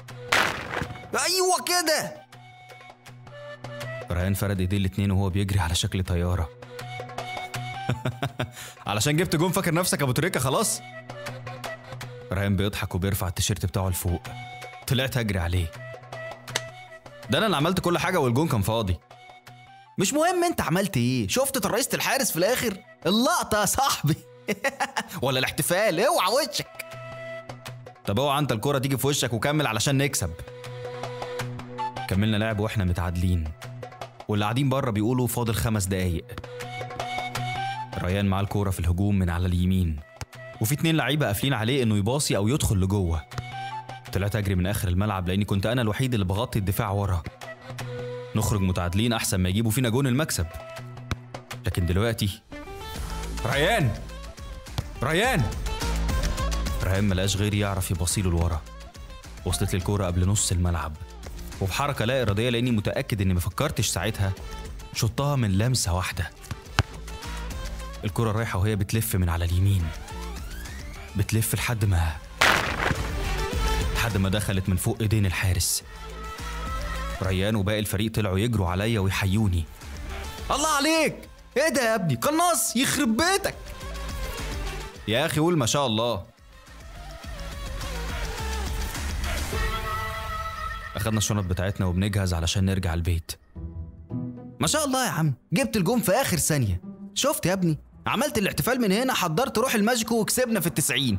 أيوة كده ريان فرد ايديه الاتنين وهو بيجري على شكل طيارة علشان جبت جون فاكر نفسك ابو تريكة خلاص ريان بيضحك وبيرفع التيشيرت بتاعه لفوق طلعت اجري عليه ده انا اللي عملت كل حاجة والجون كان فاضي مش مهم انت عملت ايه شفت طريقة الحارس في الاخر اللقطة يا صاحبي ولا الاحتفال اوعى وشك طب اوعى انت الكرة تيجي في وشك وكمل علشان نكسب كملنا لعب واحنا متعادلين واللي قاعدين بره بيقولوا فاضل خمس دقايق ريان معاه الكورة في الهجوم من على اليمين وفي اتنين لعيبة قافلين عليه انه يباصي او يدخل لجوه طلعت اجري من اخر الملعب لاني كنت انا الوحيد اللي بغطي الدفاع ورا نخرج متعادلين احسن ما يجيبوا فينا جون المكسب لكن دلوقتي ريان ريان ريان ملقاش غير يعرف يبصيله لورا وصلت لي الكورة قبل نص الملعب وبحركة لا إرادية لأني متأكد إني ما فكرتش ساعتها شطها من لمسة واحدة الكرة رايحة وهي بتلف من على اليمين بتلف لحد ما لحد ما دخلت من فوق ايدين الحارس ريان وباقي الفريق طلعوا يجروا عليا ويحيوني الله عليك ايه ده يا ابني قناص يخرب بيتك يا اخي قول ما شاء الله اخدنا الشنط بتاعتنا وبنجهز علشان نرجع البيت ما شاء الله يا عم جبت الجون في اخر ثانيه شفت يا ابني عملت الاحتفال من هنا حضرت روح الماجيكو وكسبنا في التسعين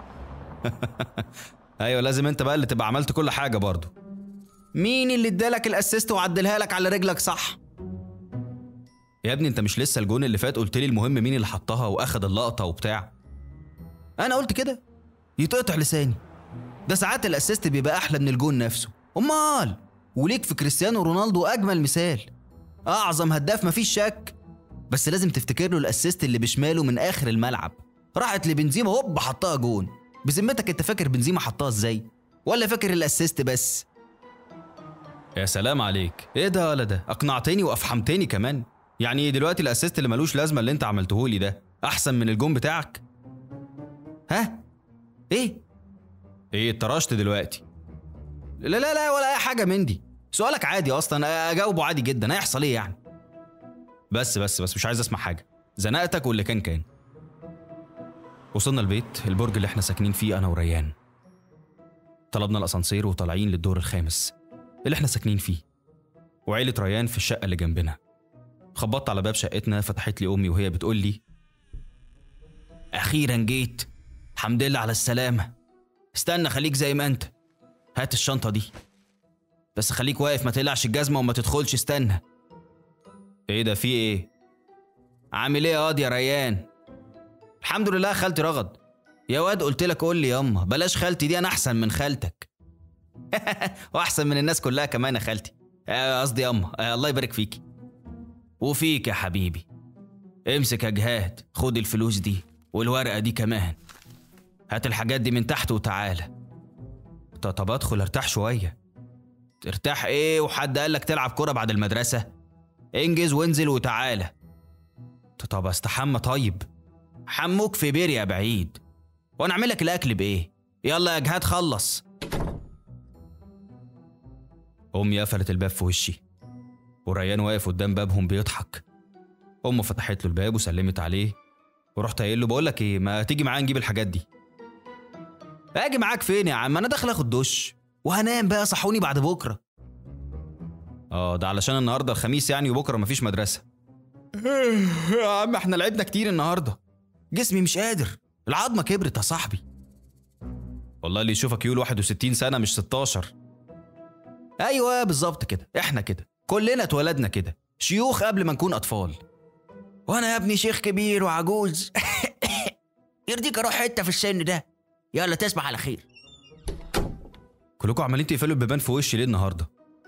ايوه لازم انت بقى اللي تبقى عملت كل حاجه برضه مين اللي ادالك الاسيست وعدلها لك على رجلك صح يا ابني انت مش لسه الجون اللي فات قلت لي المهم مين اللي حطها واخد اللقطه وبتاع انا قلت كده يتقطع لساني ده ساعات الاسيست بيبقى احلى من الجون نفسه امال وليك في كريستيانو رونالدو اجمل مثال اعظم هداف مفيش شك بس لازم تفتكر له الاسيست اللي بشماله من اخر الملعب راحت لبنزيما هوب حطها جون بذمتك انت فاكر بنزيما حطها ازاي ولا فاكر الاسيست بس يا سلام عليك ايه ده ولا ده اقنعتني وافحمتني كمان يعني دلوقتي الاسيست اللي ملوش لازمه اللي انت عملته لي ده احسن من الجون بتاعك ها ايه ايه اترشت دلوقتي لا لا لا ولا اي حاجه من دي سؤالك عادي اصلا اجاوبه عادي جدا هيحصل ايه يعني بس بس بس مش عايز اسمع حاجه زنقتك واللي كان كان وصلنا البيت البرج اللي احنا ساكنين فيه انا وريان طلبنا الاسانسير وطالعين للدور الخامس اللي احنا ساكنين فيه وعيلة ريان في الشقة اللي جنبنا خبطت على باب شقتنا فتحت لي أمي وهي بتقول لي أخيرا جيت الحمد لله على السلامة استنى خليك زي ما أنت هات الشنطة دي بس خليك واقف ما تقلعش الجزمة وما تدخلش استنى ايه ده في ايه عامل ايه يا واد يا ريان الحمد لله خالتي رغد يا واد قلت لك قول لي ياما بلاش خالتي دي انا احسن من خالتك واحسن من الناس كلها كمان يا خالتي آه، قصدي ياما آه، الله يبارك فيكي وفيك يا حبيبي امسك يا جهاد خد الفلوس دي والورقه دي كمان هات الحاجات دي من تحت وتعالى ط- طب ادخل ارتاح شويه ترتاح ايه وحد قال لك تلعب كوره بعد المدرسه انجز وانزل وتعالى ط- طب استحمى طيب حموك في بير يا بعيد وانا اعمل لك الاكل بايه يلا يا جهاد خلص امي قفلت الباب في وشي وريان واقف قدام بابهم بيضحك امه فتحت له الباب وسلمت عليه ورحت قايل له بقول لك ايه ما تيجي معايا نجيب الحاجات دي اجي معاك فين يا عم انا داخل اخد دش وهنام بقى صحوني بعد بكره اه ده علشان النهارده الخميس يعني وبكره مفيش مدرسه يا عم احنا لعبنا كتير النهارده جسمي مش قادر العظمه كبرت يا صاحبي والله اللي يشوفك يقول 61 سنه مش 16 ايوه بالظبط كده احنا كده كلنا اتولدنا كده شيوخ قبل ما نكون اطفال وانا يا ابني شيخ كبير وعجوز يرضيك اروح حته في السن ده يلا تصبح على خير كلكم عمالين تقفلوا البيبان في وشي ليه النهارده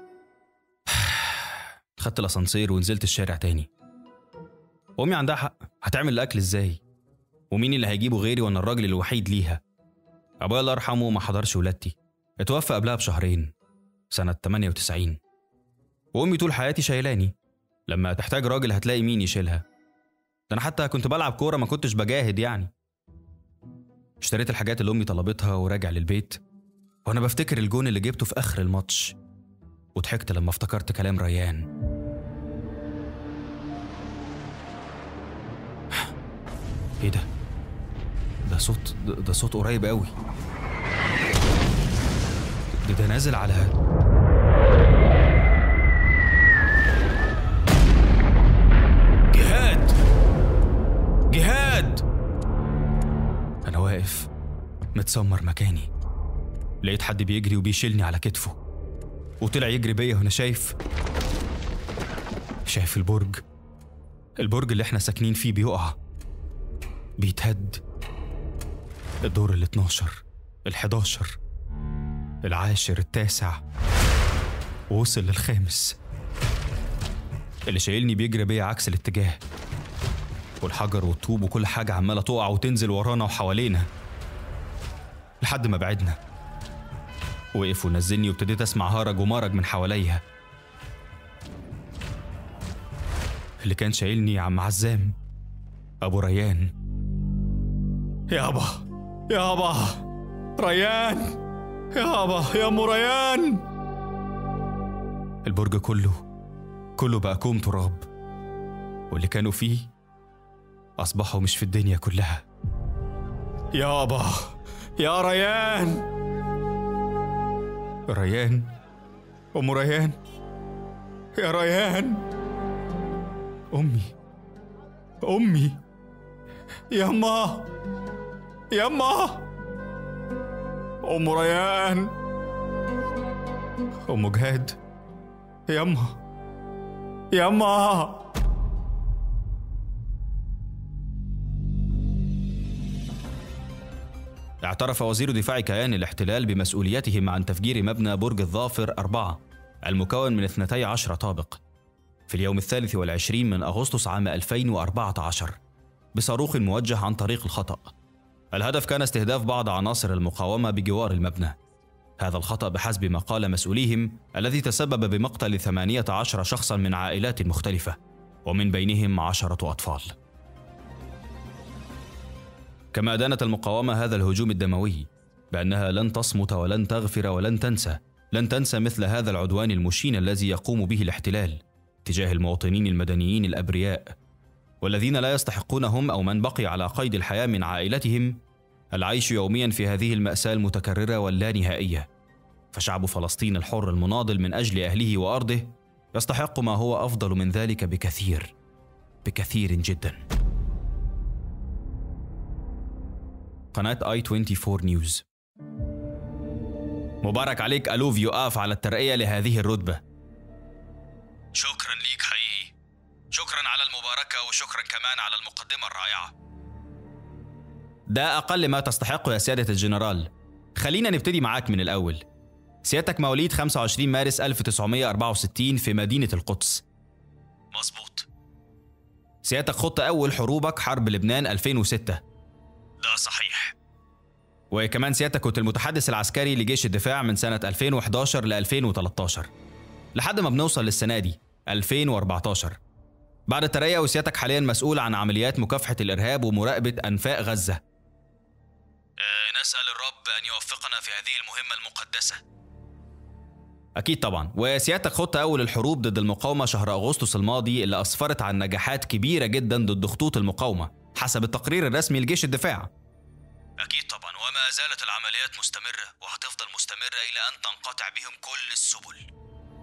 خدت الاسانسير ونزلت الشارع تاني امي عندها حق هتعمل الاكل ازاي ومين اللي هيجيبه غيري وانا الراجل الوحيد ليها ابويا الله يرحمه ما حضرش ولادتي اتوفى قبلها بشهرين سنة 98 وأمي طول حياتي شايلاني لما تحتاج راجل هتلاقي مين يشيلها ده أنا حتى كنت بلعب كورة ما كنتش بجاهد يعني اشتريت الحاجات اللي أمي طلبتها وراجع للبيت وأنا بفتكر الجون اللي جبته في آخر الماتش وضحكت لما افتكرت كلام ريان ايه ده؟ ده صوت ده, ده صوت قريب قوي ده, ده نازل على جهاد جهاد انا واقف متسمر مكاني لقيت حد بيجري وبيشيلني على كتفه وطلع يجري بيا وانا شايف شايف البرج البرج اللي احنا ساكنين فيه بيقع بيتهد الدور ال 12 ال 11 العاشر التاسع ووصل للخامس اللي شايلني بيجري بيا عكس الاتجاه والحجر والطوب وكل حاجة عمالة تقع وتنزل ورانا وحوالينا لحد ما بعدنا وقف ونزلني وابتديت اسمع هرج ومرج من حواليا اللي كان شايلني عم عزام ابو ريان يابا يابا ريان يابا يا ام ريان البرج كله كله بقى كوم تراب واللي كانوا فيه اصبحوا مش في الدنيا كلها يابا يا ريان ريان ام ريان يا ريان امي امي يما يما ام ريان ام جهاد يما يما اعترف وزير دفاع كيان الاحتلال بمسؤوليتهم عن تفجير مبنى برج الظافر أربعة المكون من 12 طابق في اليوم الثالث والعشرين من أغسطس عام 2014 بصاروخ موجه عن طريق الخطأ الهدف كان استهداف بعض عناصر المقاومة بجوار المبنى هذا الخطأ بحسب ما قال مسؤوليهم الذي تسبب بمقتل 18 شخصا من عائلات مختلفة ومن بينهم عشرة أطفال كما أدانت المقاومة هذا الهجوم الدموي بأنها لن تصمت ولن تغفر ولن تنسى لن تنسى مثل هذا العدوان المشين الذي يقوم به الاحتلال تجاه المواطنين المدنيين الأبرياء والذين لا يستحقون هم أو من بقي على قيد الحياة من عائلتهم العيش يوميا في هذه المأساة المتكررة واللانهائية فشعب فلسطين الحر المناضل من أجل أهله وأرضه يستحق ما هو أفضل من ذلك بكثير بكثير جداً قناة اي 24 نيوز مبارك عليك ألوف يقف على الترقية لهذه الرتبة شكرا ليك حقيقي شكرا على المباركة وشكرا كمان على المقدمة الرائعة ده أقل ما تستحقه يا سيادة الجنرال خلينا نبتدي معاك من الأول سيادتك مواليد 25 مارس 1964 في مدينة القدس مظبوط سيادتك خضت أول حروبك حرب لبنان 2006 ده صحيح وكمان سيادتك كنت المتحدث العسكري لجيش الدفاع من سنة 2011 ل 2013 لحد ما بنوصل للسنة دي 2014 بعد الترقية وسيادتك حاليا مسؤول عن عمليات مكافحة الإرهاب ومراقبة أنفاق غزة أه نسأل الرب أن يوفقنا في هذه المهمة المقدسة أكيد طبعا وسيادتك خضت أول الحروب ضد المقاومة شهر أغسطس الماضي اللي أسفرت عن نجاحات كبيرة جدا ضد خطوط المقاومة حسب التقرير الرسمي لجيش الدفاع أكيد طبعا وما زالت العمليات مستمرة وهتفضل مستمرة إلى أن تنقطع بهم كل السبل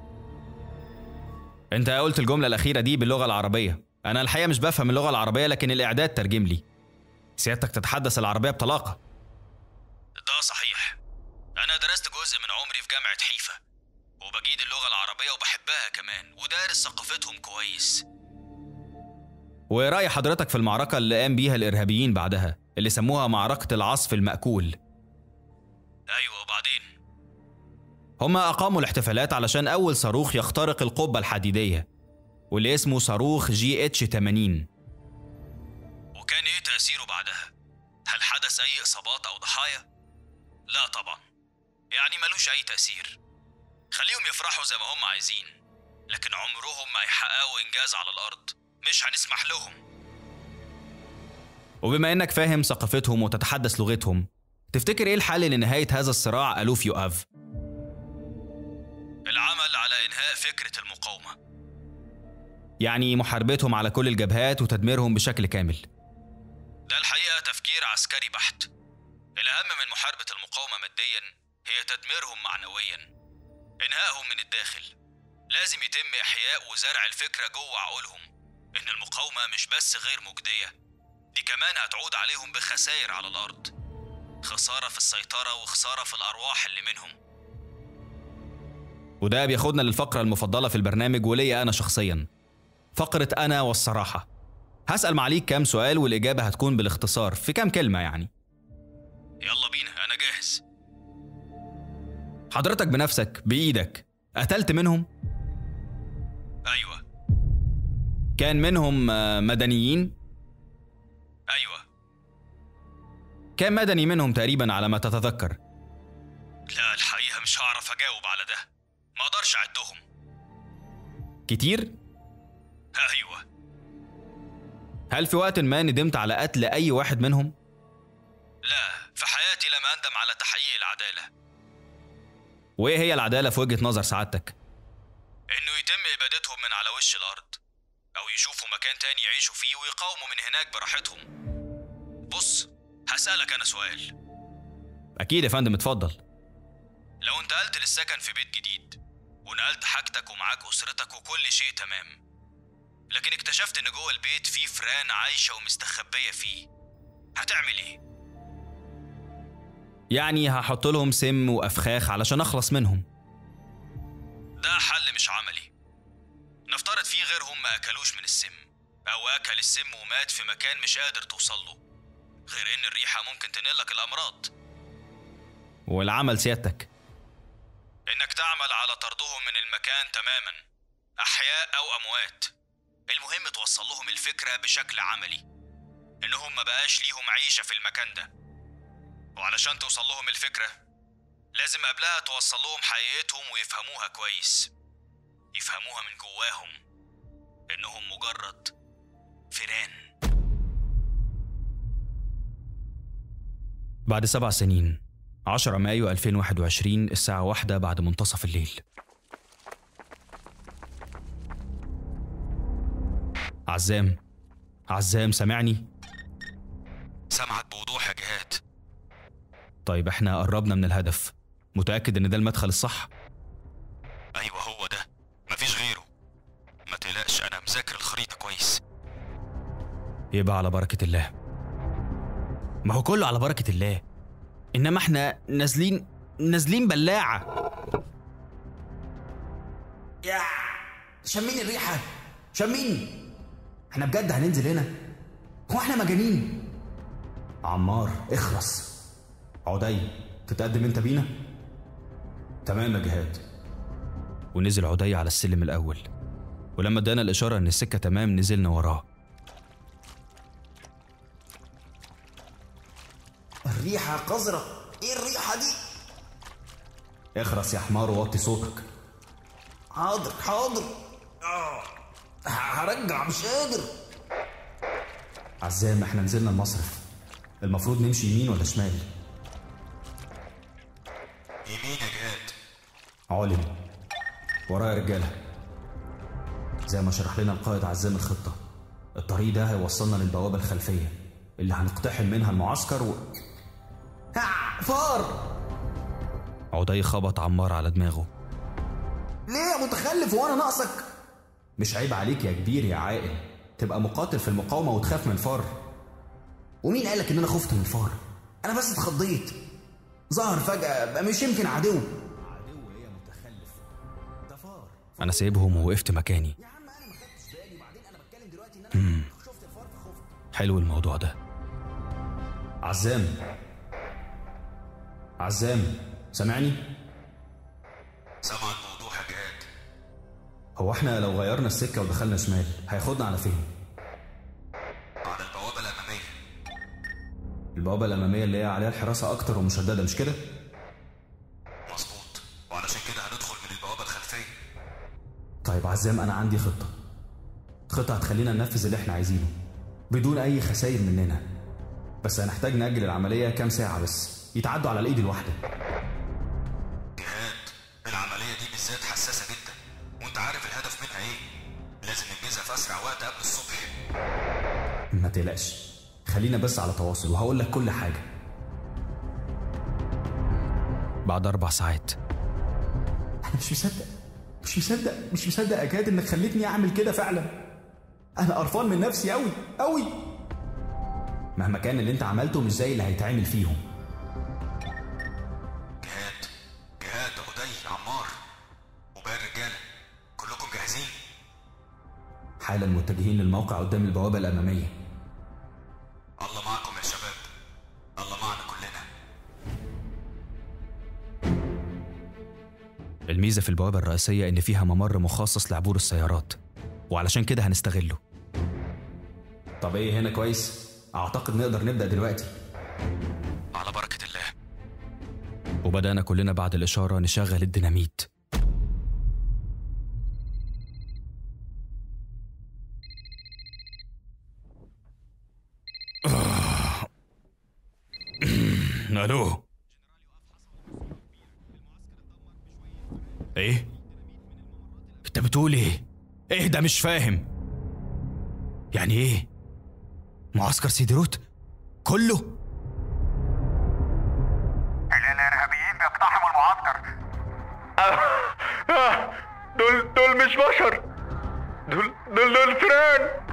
أنت قلت الجملة الأخيرة دي باللغة العربية أنا الحقيقة مش بفهم اللغة العربية لكن الإعداد ترجم لي سيادتك تتحدث العربية بطلاقة ده صحيح أنا درست جزء من عمري في جامعة حيفا وبجيد اللغة العربية وبحبها كمان ودارس ثقافتهم كويس ورأي حضرتك في المعركة اللي قام بيها الإرهابيين بعدها اللي سموها معركة العصف المأكول أيوة وبعدين هما أقاموا الاحتفالات علشان أول صاروخ يخترق القبة الحديدية واللي اسمه صاروخ جي اتش 80 وكان إيه تأثيره بعدها؟ هل حدث أي إصابات أو ضحايا؟ لا طبعا يعني ملوش أي تأثير خليهم يفرحوا زي ما هم عايزين لكن عمرهم ما يحققوا إنجاز على الأرض مش هنسمح لهم وبما إنك فاهم ثقافتهم وتتحدث لغتهم تفتكر إيه الحل لنهاية هذا الصراع ألوف يؤاف؟ العمل على إنهاء فكرة المقاومة يعني محاربتهم على كل الجبهات وتدميرهم بشكل كامل ده الحقيقة تفكير عسكري بحت الأهم من محاربة المقاومة ماديا هي تدميرهم معنويا إنهائهم من الداخل لازم يتم إحياء وزرع الفكرة جوه عقولهم إن المقاومة مش بس غير مجدية دي كمان هتعود عليهم بخسائر على الأرض خسارة في السيطرة وخسارة في الأرواح اللي منهم وده بياخدنا للفقرة المفضلة في البرنامج وليا أنا شخصيا فقرة أنا والصراحة هسأل معاليك كام سؤال والإجابة هتكون بالاختصار في كام كلمة يعني يلا بينا أنا جاهز حضرتك بنفسك بإيدك قتلت منهم أيوة كان منهم آه، مدنيين أيوة كان مدني منهم تقريبا على ما تتذكر لا الحقيقة مش هعرف أجاوب على ده ما أقدرش أعدهم كتير أيوة هل في وقت ما ندمت على قتل أي واحد منهم لا في حياتي لم أندم على تحقيق العدالة وإيه هي العدالة في وجهة نظر سعادتك إنه يتم إبادتهم من على وش الأرض أو يشوفوا مكان تاني يعيشوا فيه ويقاوموا من هناك براحتهم بص هسألك أنا سؤال أكيد يا فندم اتفضل لو انتقلت للسكن في بيت جديد ونقلت حاجتك ومعاك أسرتك وكل شيء تمام لكن اكتشفت إن جوه البيت في فران عايشة ومستخبية فيه هتعمل إيه؟ يعني هحط لهم سم وأفخاخ علشان أخلص منهم ده حل مش عملي نفترض في غيرهم ما أكلوش من السم أو أكل السم ومات في مكان مش قادر توصل له غير إن الريحة ممكن تنقلك الأمراض والعمل سيادتك إنك تعمل على طردهم من المكان تماما أحياء أو أموات المهم توصل لهم الفكرة بشكل عملي إنهم ما بقاش ليهم عيشة في المكان ده وعلشان توصل لهم الفكرة لازم قبلها توصل لهم حقيقتهم ويفهموها كويس يفهموها من جواهم إنهم مجرد فيران بعد سبع سنين 10 مايو 2021 الساعة واحدة بعد منتصف الليل عزام عزام سامعني؟ سامعك بوضوح يا جهاد طيب احنا قربنا من الهدف متأكد ان ده المدخل الصح؟ أيوة هو ده مفيش غيره ما تقلقش أنا مذاكر الخريطة كويس يبقى على بركة الله ما هو كله على بركة الله إنما إحنا نازلين نازلين بلاعة يا شمين الريحة شمين احنا بجد هننزل هنا هو احنا مجانين عمار اخرس عدي تتقدم انت بينا تمام يا جهاد ونزل عدي على السلم الأول ولما ادانا الإشارة إن السكة تمام نزلنا وراه الريحة قذرة ايه الريحة دي اخرس يا حمار ووطي صوتك حاضر حاضر آه. هرجع مش قادر عزام احنا نزلنا المصرف المفروض نمشي يمين ولا شمال يمين يا جهاد علم ورايا رجاله زي ما شرح لنا القائد عزام الخطه الطريق ده هيوصلنا للبوابه الخلفيه اللي هنقتحم منها المعسكر و ها فار عدي خبط عمار على دماغه ليه يا متخلف وانا ناقصك مش عيب عليك يا كبير يا عاقل تبقى مقاتل في المقاومه وتخاف من الفار ومين قالك ان انا خفت من الفار انا بس اتخضيت ظهر فجاه بقى مش يمكن عدو عدو ايه يا متخلف ده فار أنا سايبهم ووقفت مكاني يا عم انا ما خدتش بالي وبعدين انا بتكلم دلوقتي ان انا شفت الفار فخفت حلو الموضوع ده عزام عزام سامعني سامعك بوضوح يا جهاد هو احنا لو غيرنا السكه ودخلنا شمال هياخدنا على فين على البوابة الأمامية البوابه الاماميه اللي هي عليها الحراسه اكتر ومشدده مش كده مظبوط وعلشان كده هندخل من البوابة الخلفية طيب عزام انا عندي خطه خطه هتخلينا ننفذ اللي احنا عايزينه بدون اي خسائر مننا بس هنحتاج نأجل العمليه كام ساعه بس يتعدوا على الايد الواحده جهاد العملية دي بالذات حساسة جدا وانت عارف الهدف منها ايه لازم ننجزها في أسرع وقت قبل الصبح ما تقلقش خلينا بس على تواصل وهقول لك كل حاجه بعد أربع ساعات انا مش مصدق مش مصدق مش مصدق يا جهاد انك خليتني اعمل كده فعلا انا قرفان من نفسي قوي قوي مهما كان اللي انت عملته مش زي اللي هيتعمل فيهم جهاد جهاد عدي عمار وباقي الرجالة كلكم جاهزين حالا متجهين للموقع قدام البوابه الاماميه الله معكم يا شباب الله معنا كلنا الميزة في البوابة الرئيسية إن فيها ممر مخصص لعبور السيارات وعلشان كده هنستغله طب ايه هنا كويس اعتقد نقدر نبدا دلوقتي على بركة الله وبدأنا كلنا بعد الإشارة نشغل الديناميت الو ايه انت بتقول ايه ايه ده مش فاهم يعني ايه معسكر سيدروت كله الارهابيين بيقتحموا المعسكر دول دول مش بشر دول دول دول فئران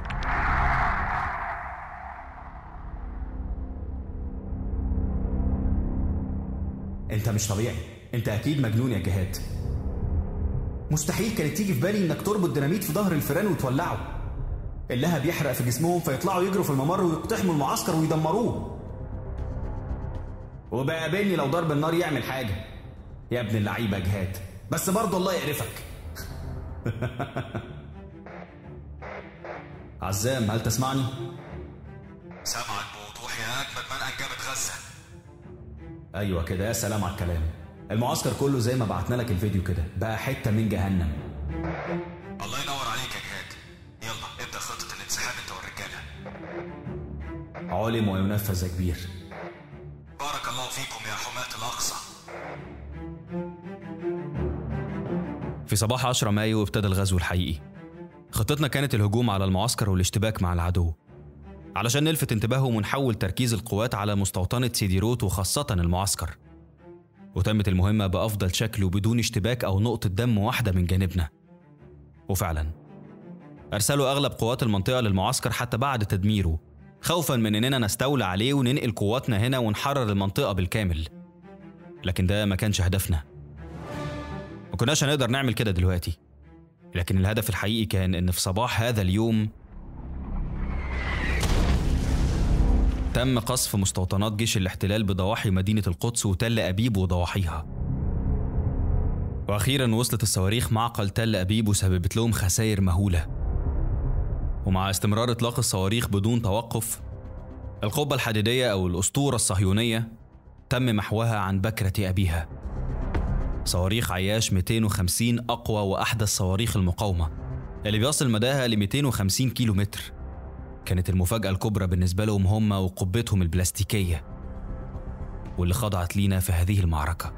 انت مش طبيعي انت اكيد مجنون يا جهاد مستحيل كانت تيجي في بالي انك تربط ديناميت في ظهر الفيران وتولعه اللهب يحرق في جسمهم فيطلعوا يجروا في الممر ويقتحموا المعسكر ويدمروه وبقابلني لو ضرب النار يعمل حاجه يا ابن اللعيبه يا جهاد بس برضه الله يقرفك عزام هل تسمعني سامعك بوضوح يا أجمد من أنجبت غزة ايوه كده يا سلام على الكلام المعسكر كله زي ما بعتنا لك الفيديو كده بقى حته من جهنم الله ينور عليك يا جهاد يلا ابدأ خطة الانسحاب انت والرجالة علم وينفذ يا كبير بارك الله فيكم يا حماة الأقصى في صباح 10 مايو ابتدى الغزو الحقيقي خطتنا كانت الهجوم على المعسكر والاشتباك مع العدو علشان نلفت انتباههم ونحول تركيز القوات على مستوطنة سيديروت وخاصة المعسكر وتمت المهمة بأفضل شكل وبدون اشتباك أو نقطة دم واحدة من جانبنا وفعلا أرسلوا أغلب قوات المنطقة للمعسكر حتى بعد تدميره خوفا من اننا نستولى عليه وننقل قواتنا هنا ونحرر المنطقه بالكامل لكن ده ما كانش هدفنا ما كناش هنقدر نعمل كده دلوقتي لكن الهدف الحقيقي كان ان في صباح هذا اليوم تم قصف مستوطنات جيش الاحتلال بضواحي مدينة القدس وتل أبيب وضواحيها وأخيرا وصلت الصواريخ معقل تل أبيب وسببت لهم خسائر مهولة ومع استمرار إطلاق الصواريخ بدون توقف القبة الحديدية أو الأسطورة الصهيونية تم محوها عن بكرة أبيها صواريخ عياش 250 أقوى وأحدث صواريخ المقاومة اللي بيصل مداها ل 250 كيلو متر كانت المفاجأة الكبرى بالنسبة لهم هم وقبتهم البلاستيكية واللي خضعت لينا في هذه المعركة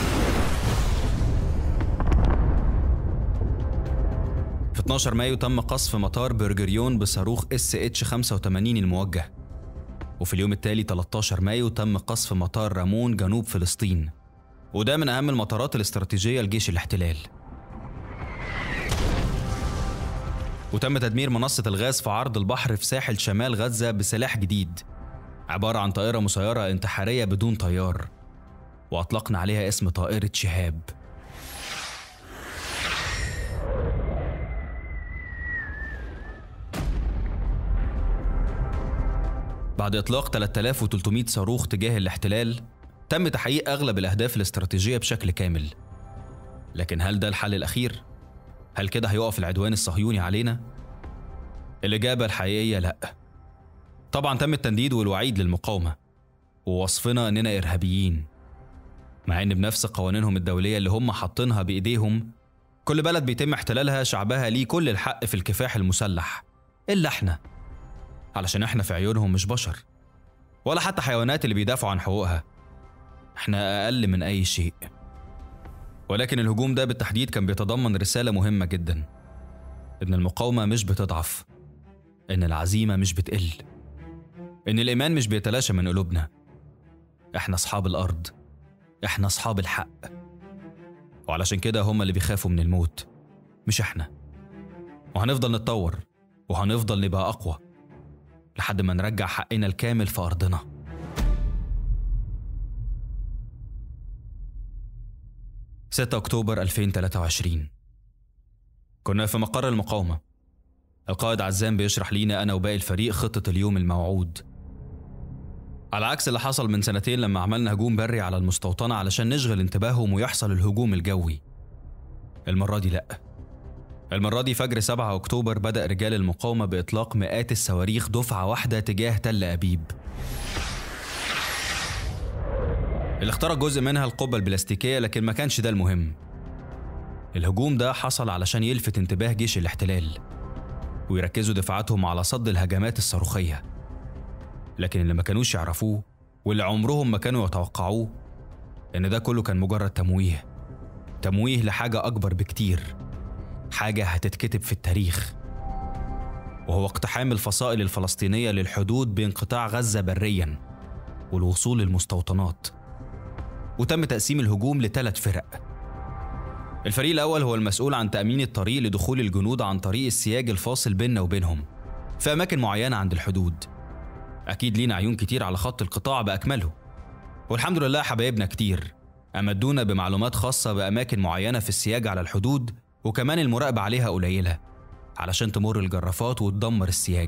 في 12 مايو تم قصف مطار برجريون بصاروخ اس اتش 85 الموجه وفي اليوم التالي 13 مايو تم قصف مطار رامون جنوب فلسطين وده من أهم المطارات الاستراتيجية لجيش الاحتلال وتم تدمير منصة الغاز في عرض البحر في ساحل شمال غزة بسلاح جديد عبارة عن طائرة مسيرة انتحارية بدون طيار وأطلقنا عليها اسم طائرة شهاب بعد إطلاق 3300 صاروخ تجاه الاحتلال تم تحقيق أغلب الأهداف الاستراتيجية بشكل كامل لكن هل ده الحل الأخير؟ هل كده هيقف العدوان الصهيوني علينا؟ الإجابة الحقيقية لأ طبعا تم التنديد والوعيد للمقاومة ووصفنا إننا إرهابيين مع إن بنفس قوانينهم الدولية اللي هم حاطينها بإيديهم كل بلد بيتم احتلالها شعبها ليه كل الحق في الكفاح المسلح إلا إحنا علشان إحنا في عيونهم مش بشر ولا حتى حيوانات اللي بيدافعوا عن حقوقها إحنا أقل من أي شيء ولكن الهجوم ده بالتحديد كان بيتضمن رسالة مهمة جدا إن المقاومة مش بتضعف إن العزيمة مش بتقل إن الإيمان مش بيتلاشى من قلوبنا إحنا أصحاب الأرض إحنا أصحاب الحق وعلشان كده هم اللي بيخافوا من الموت مش إحنا وهنفضل نتطور وهنفضل نبقى أقوى لحد ما نرجع حقنا الكامل في أرضنا ستة أكتوبر 2023 كنا في مقر المقاومة القائد عزام بيشرح لينا أنا وباقي الفريق خطة اليوم الموعود على عكس اللي حصل من سنتين لما عملنا هجوم بري على المستوطنة علشان نشغل انتباههم ويحصل الهجوم الجوي المرة دي لأ المرة دي فجر 7 أكتوبر بدأ رجال المقاومة بإطلاق مئات الصواريخ دفعة واحدة تجاه تل أبيب اللي اخترق جزء منها القبة البلاستيكية لكن ما كانش ده المهم الهجوم ده حصل علشان يلفت انتباه جيش الاحتلال ويركزوا دفاعاتهم على صد الهجمات الصاروخية لكن اللي ما كانوش يعرفوه واللي عمرهم ما كانوا يتوقعوه إن ده كله كان مجرد تمويه تمويه لحاجة أكبر بكتير حاجة هتتكتب في التاريخ وهو اقتحام الفصائل الفلسطينية للحدود بين قطاع غزة بريا والوصول للمستوطنات وتم تقسيم الهجوم لثلاث فرق الفريق الأول هو المسؤول عن تأمين الطريق لدخول الجنود عن طريق السياج الفاصل بيننا وبينهم في أماكن معينة عند الحدود أكيد لينا عيون كتير على خط القطاع بأكمله والحمد لله حبايبنا كتير أمدونا بمعلومات خاصة بأماكن معينة في السياج على الحدود وكمان المراقبة عليها قليلة علشان تمر الجرافات وتدمر السياج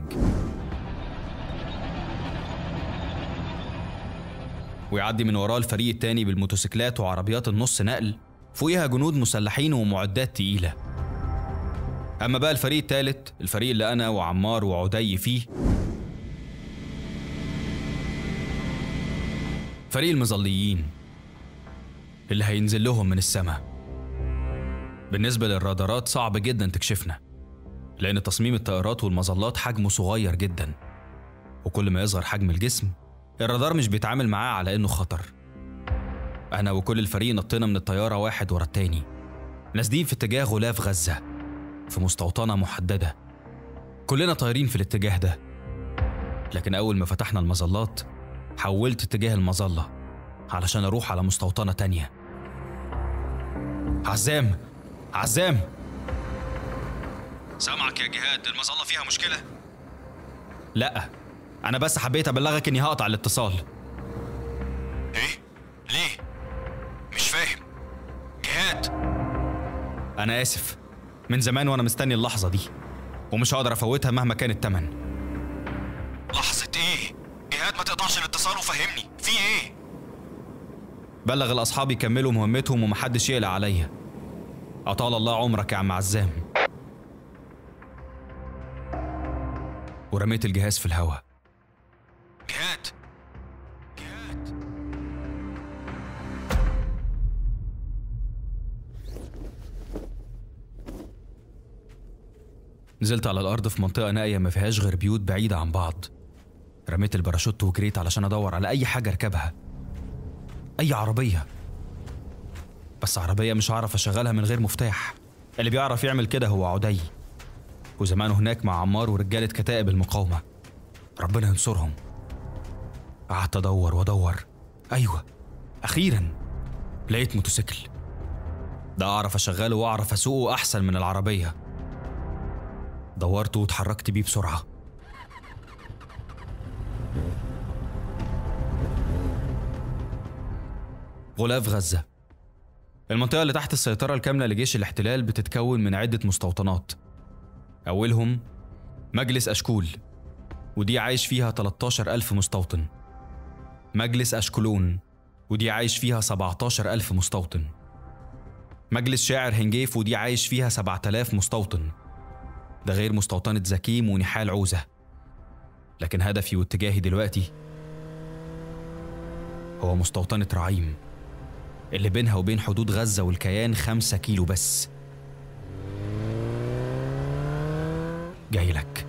ويعدي من وراه الفريق التاني بالموتوسيكلات وعربيات النص نقل فوقيها جنود مسلحين ومعدات تقيلة أما بقى الفريق التالت الفريق اللي أنا وعمار وعدي فيه فريق المظليين اللي هينزل لهم من السماء بالنسبة للرادارات صعب جدا تكشفنا لأن تصميم الطائرات والمظلات حجمه صغير جدا وكل ما يظهر حجم الجسم الرادار مش بيتعامل معاه على إنه خطر أنا وكل الفريق نطينا من الطيارة واحد ورا التاني نازلين في اتجاه غلاف غزة في مستوطنة محددة كلنا طايرين في الاتجاه ده لكن أول ما فتحنا المظلات حولت اتجاه المظلة علشان أروح على مستوطنة تانية عزام عزام سامعك يا جهاد المظلة فيها مشكلة لأ انا بس حبيت ابلغك اني هقطع الاتصال ايه ليه مش فاهم جهاد انا اسف من زمان وانا مستني اللحظه دي ومش هقدر افوتها مهما كان التمن لحظة ايه جهاد ما تقطعش الاتصال وفهمني في ايه بلغ الاصحاب يكملوا مهمتهم ومحدش يقلق عليا اطال الله عمرك يا عم عزام ورميت الجهاز في الهواء جهاد جهاد نزلت على الارض في منطقه نائيه ما فيهاش غير بيوت بعيده عن بعض رميت الباراشوت وجريت علشان ادور على اي حاجه اركبها اي عربيه بس عربيه مش هعرف اشغلها من غير مفتاح اللي بيعرف يعمل كده هو عدي وزمانه هناك مع عمار ورجاله كتائب المقاومه ربنا ينصرهم قعدت ادور وادور ايوه اخيرا لقيت موتوسيكل ده اعرف اشغله واعرف اسوقه احسن من العربيه دورت واتحركت بيه بسرعة غلاف غزة المنطقة اللي تحت السيطرة الكاملة لجيش الاحتلال بتتكون من عدة مستوطنات أولهم مجلس أشكول ودي عايش فيها 13 ألف مستوطن مجلس أشكلون ودي عايش فيها 17 ألف مستوطن مجلس شاعر هنجيف ودي عايش فيها 7000 مستوطن ده غير مستوطنة زكيم ونحال عوزة لكن هدفي واتجاهي دلوقتي هو مستوطنة رعيم اللي بينها وبين حدود غزة والكيان خمسة كيلو بس جاي لك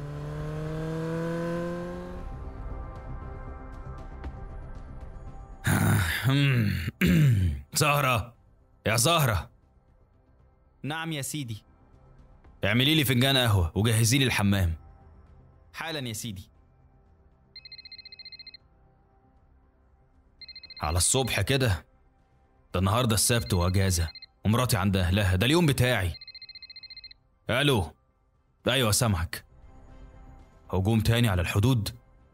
زهرة يا زهرة نعم يا سيدي اعملي لي فنجان قهوة وجهزي لي الحمام حالا يا سيدي على الصبح كده ده النهارده السبت واجازة ومراتي عند اهلها ده اليوم بتاعي الو ايوه سامعك هجوم تاني على الحدود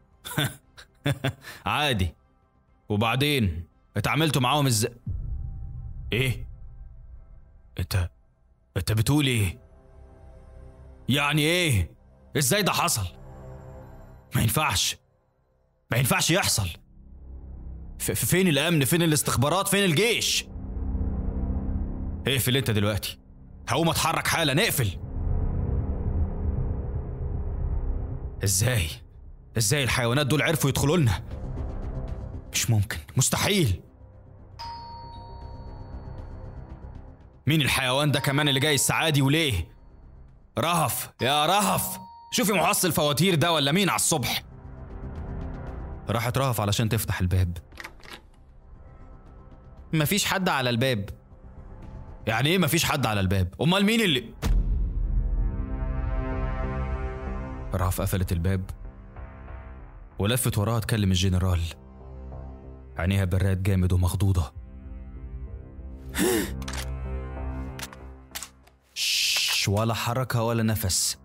عادي وبعدين اتعاملتوا معاهم ازاي ايه انت انت بتقول ايه يعني ايه ازاي ده حصل ما ينفعش ما ينفعش يحصل ف- ف- فين الامن فين الاستخبارات فين الجيش اقفل انت دلوقتي هقوم اتحرك حالا اقفل ازاي ازاي الحيوانات دول عرفوا يدخلوا لنا مش ممكن مستحيل مين الحيوان ده كمان اللي جاي السعادي وليه رهف يا رهف شوفي محصل فواتير ده ولا مين على الصبح راحت رهف علشان تفتح الباب مفيش حد على الباب يعني ايه مفيش حد على الباب امال مين اللي رهف قفلت الباب ولفت وراها تكلم الجنرال عينيها برات جامد ومخضوضة شش ولا حركة ولا نفس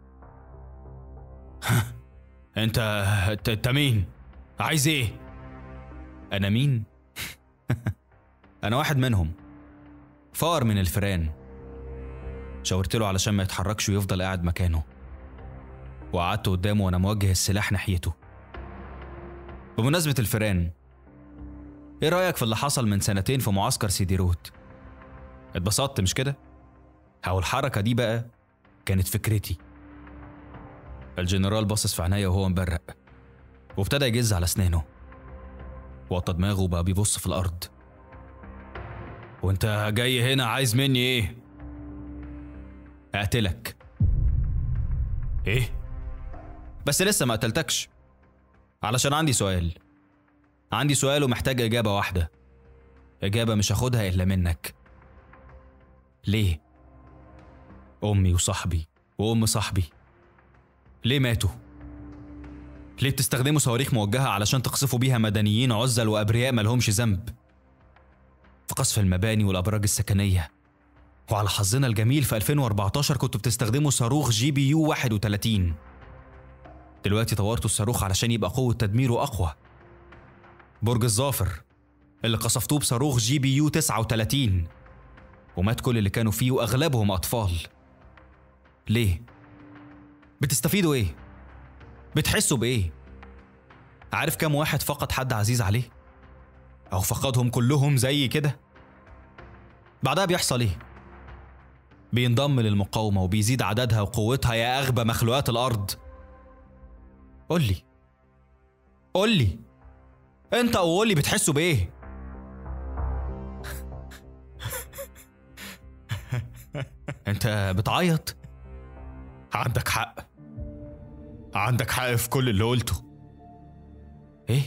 انت انت انت مين؟ عايز ايه؟ انا مين؟ انا واحد منهم فار من الفئران شاورت له علشان ما يتحركش ويفضل قاعد مكانه وقعدت قدامه وانا موجه السلاح ناحيته بمناسبة الفئران ايه رأيك في اللي حصل من سنتين في معسكر سيدي روت؟ اتبسطت مش كده؟ أو الحركة دي بقى كانت فكرتي الجنرال باصص في عينيا وهو مبرق وابتدى يجز على اسنانه وطى دماغه وبقى بيبص في الأرض وانت جاي هنا عايز مني ايه؟ اقتلك ايه؟ بس لسه ما قتلتكش علشان عندي سؤال عندي سؤال ومحتاج إجابة واحدة إجابة مش هاخدها إلا منك ليه؟ أمي وصاحبي وأم صاحبي ليه ماتوا؟ ليه بتستخدموا صواريخ موجهة علشان تقصفوا بيها مدنيين عزل وأبرياء ملهمش ذنب؟ في قصف المباني والأبراج السكنية وعلى حظنا الجميل في 2014 كنتوا بتستخدموا صاروخ جي بي يو 31 دلوقتي طورتوا الصاروخ علشان يبقى قوة تدميره أقوى برج الظافر اللي قصفتوه بصاروخ جي بي يو 39 ومات كل اللي كانوا فيه وأغلبهم أطفال ليه؟ بتستفيدوا إيه؟ بتحسوا بإيه؟ عارف كام واحد فقد حد عزيز عليه؟ أو فقدهم كلهم زي كده؟ بعدها بيحصل إيه؟ بينضم للمقاومة وبيزيد عددها وقوتها يا أغبى مخلوقات الأرض قول لي قول لي انت قول لي بتحسوا بايه انت بتعيط عندك حق عندك حق في كل اللي قلته ايه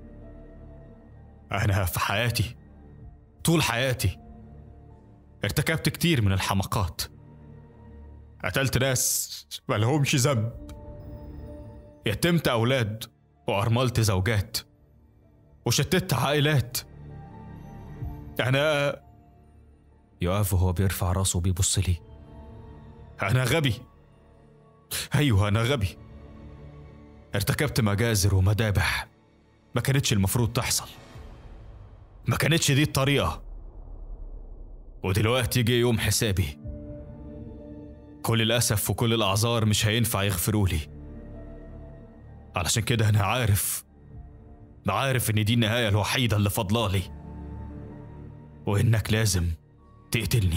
انا في حياتي طول حياتي ارتكبت كتير من الحماقات قتلت ناس ملهمش ذنب يتمت أولاد وأرملت زوجات وشتت عائلات أنا يقف وهو بيرفع راسه وبيبص لي أنا غبي أيوه أنا غبي ارتكبت مجازر ومذابح ما كانتش المفروض تحصل ما كانتش دي الطريقة ودلوقتي جه يوم حسابي كل الأسف وكل الأعذار مش هينفع يغفروا لي علشان كده أنا عارف عارف إن دي النهاية الوحيدة اللي فاضلالي وإنك لازم تقتلني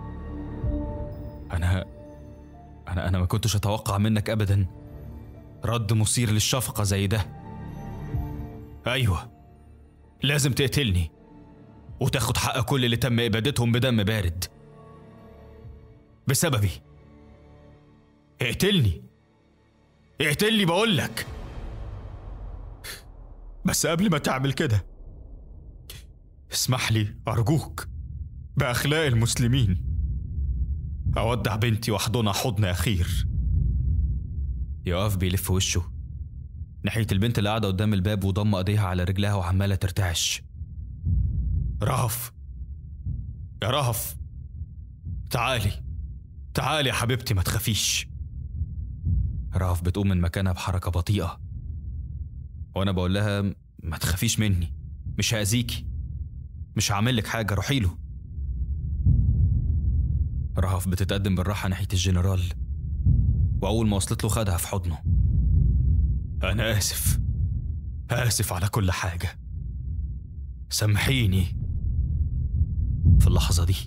أنا أنا أنا ما كنتش أتوقع منك أبدا رد مثير للشفقة زي ده أيوه لازم تقتلني وتاخد حق كل اللي تم إبادتهم بدم بارد بسببي اقتلني اقتلني بقولك بس قبل ما تعمل كده اسمح لي أرجوك بأخلاق المسلمين أودع بنتي وأحضنها حضن أخير يقف بيلف وشه ناحية البنت اللي قاعدة قدام الباب وضم ايديها على رجلها وعمالة ترتعش رهف يا رهف تعالي تعالي يا حبيبتي ما تخافيش رهف بتقوم من مكانها بحركة بطيئة وأنا بقول لها ما تخافيش مني مش هأذيكي مش هعمل لك حاجة روحي له رهف بتتقدم بالراحة ناحية الجنرال وأول ما وصلت له خدها في حضنه أنا آسف آسف على كل حاجة سامحيني في اللحظة دي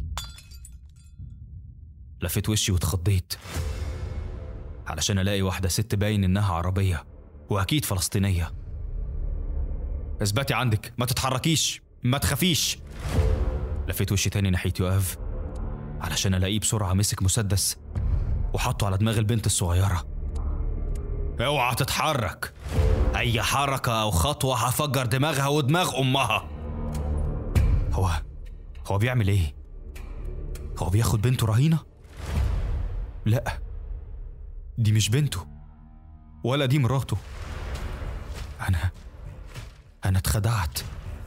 لفيت وشي واتخضيت علشان ألاقي واحدة ست باين إنها عربية وأكيد فلسطينية اثبتي عندك ما تتحركيش ما تخافيش لفيت وشي تاني ناحية يؤاف علشان ألاقيه بسرعة مسك مسدس وحطه على دماغ البنت الصغيرة اوعى تتحرك أي حركة أو خطوة هفجر دماغها ودماغ أمها هو هو بيعمل إيه؟ هو بياخد بنته رهينة؟ لا دي مش بنته ولا دي مراته أنا أنا اتخدعت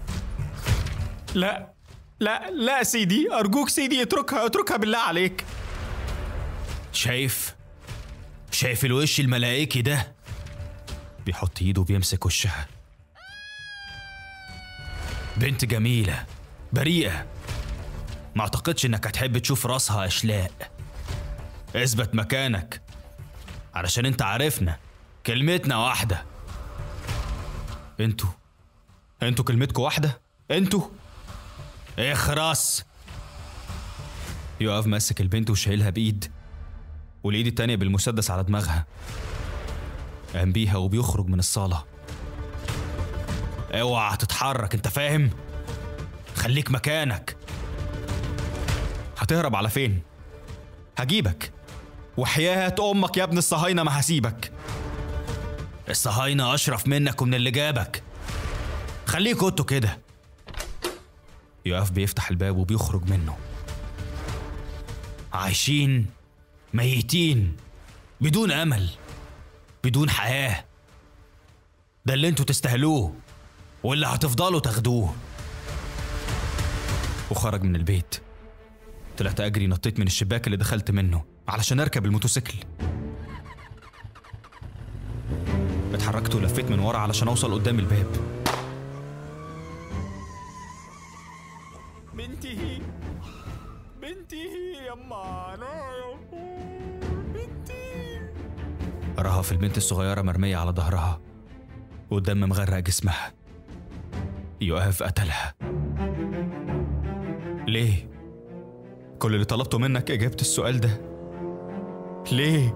لا لا لا سيدي أرجوك سيدي اتركها اتركها بالله عليك شايف شايف الوش الملائكي ده بيحط ايده وبيمسك وشها بنت جميلة بريئة ما اعتقدش انك هتحب تشوف راسها اشلاء اثبت مكانك علشان انت عارفنا كلمتنا واحدة انتوا انتوا كلمتكوا واحدة انتوا اخرس يقف ماسك البنت وشايلها بايد والايد التانية بالمسدس على دماغها قام بيها وبيخرج من الصالة اوعى تتحرك انت فاهم خليك مكانك هتهرب على فين هجيبك وحياة امك يا ابن الصهاينة ما هسيبك الصهاينة اشرف منك ومن اللي جابك خليك انتوا كده يقف بيفتح الباب وبيخرج منه عايشين ميتين بدون امل بدون حياه ده اللي انتوا تستاهلوه واللي هتفضلوا تاخدوه وخرج من البيت طلعت اجري نطيت من الشباك اللي دخلت منه علشان اركب الموتوسيكل خرجت ولفيت من ورا علشان اوصل قدام الباب بنتي بنتي يما انا بنتي رهف البنت الصغيرة مرمية على ظهرها والدم مغرق جسمها يؤاف قتلها ليه؟ كل اللي طلبته منك إجابة السؤال ده ليه؟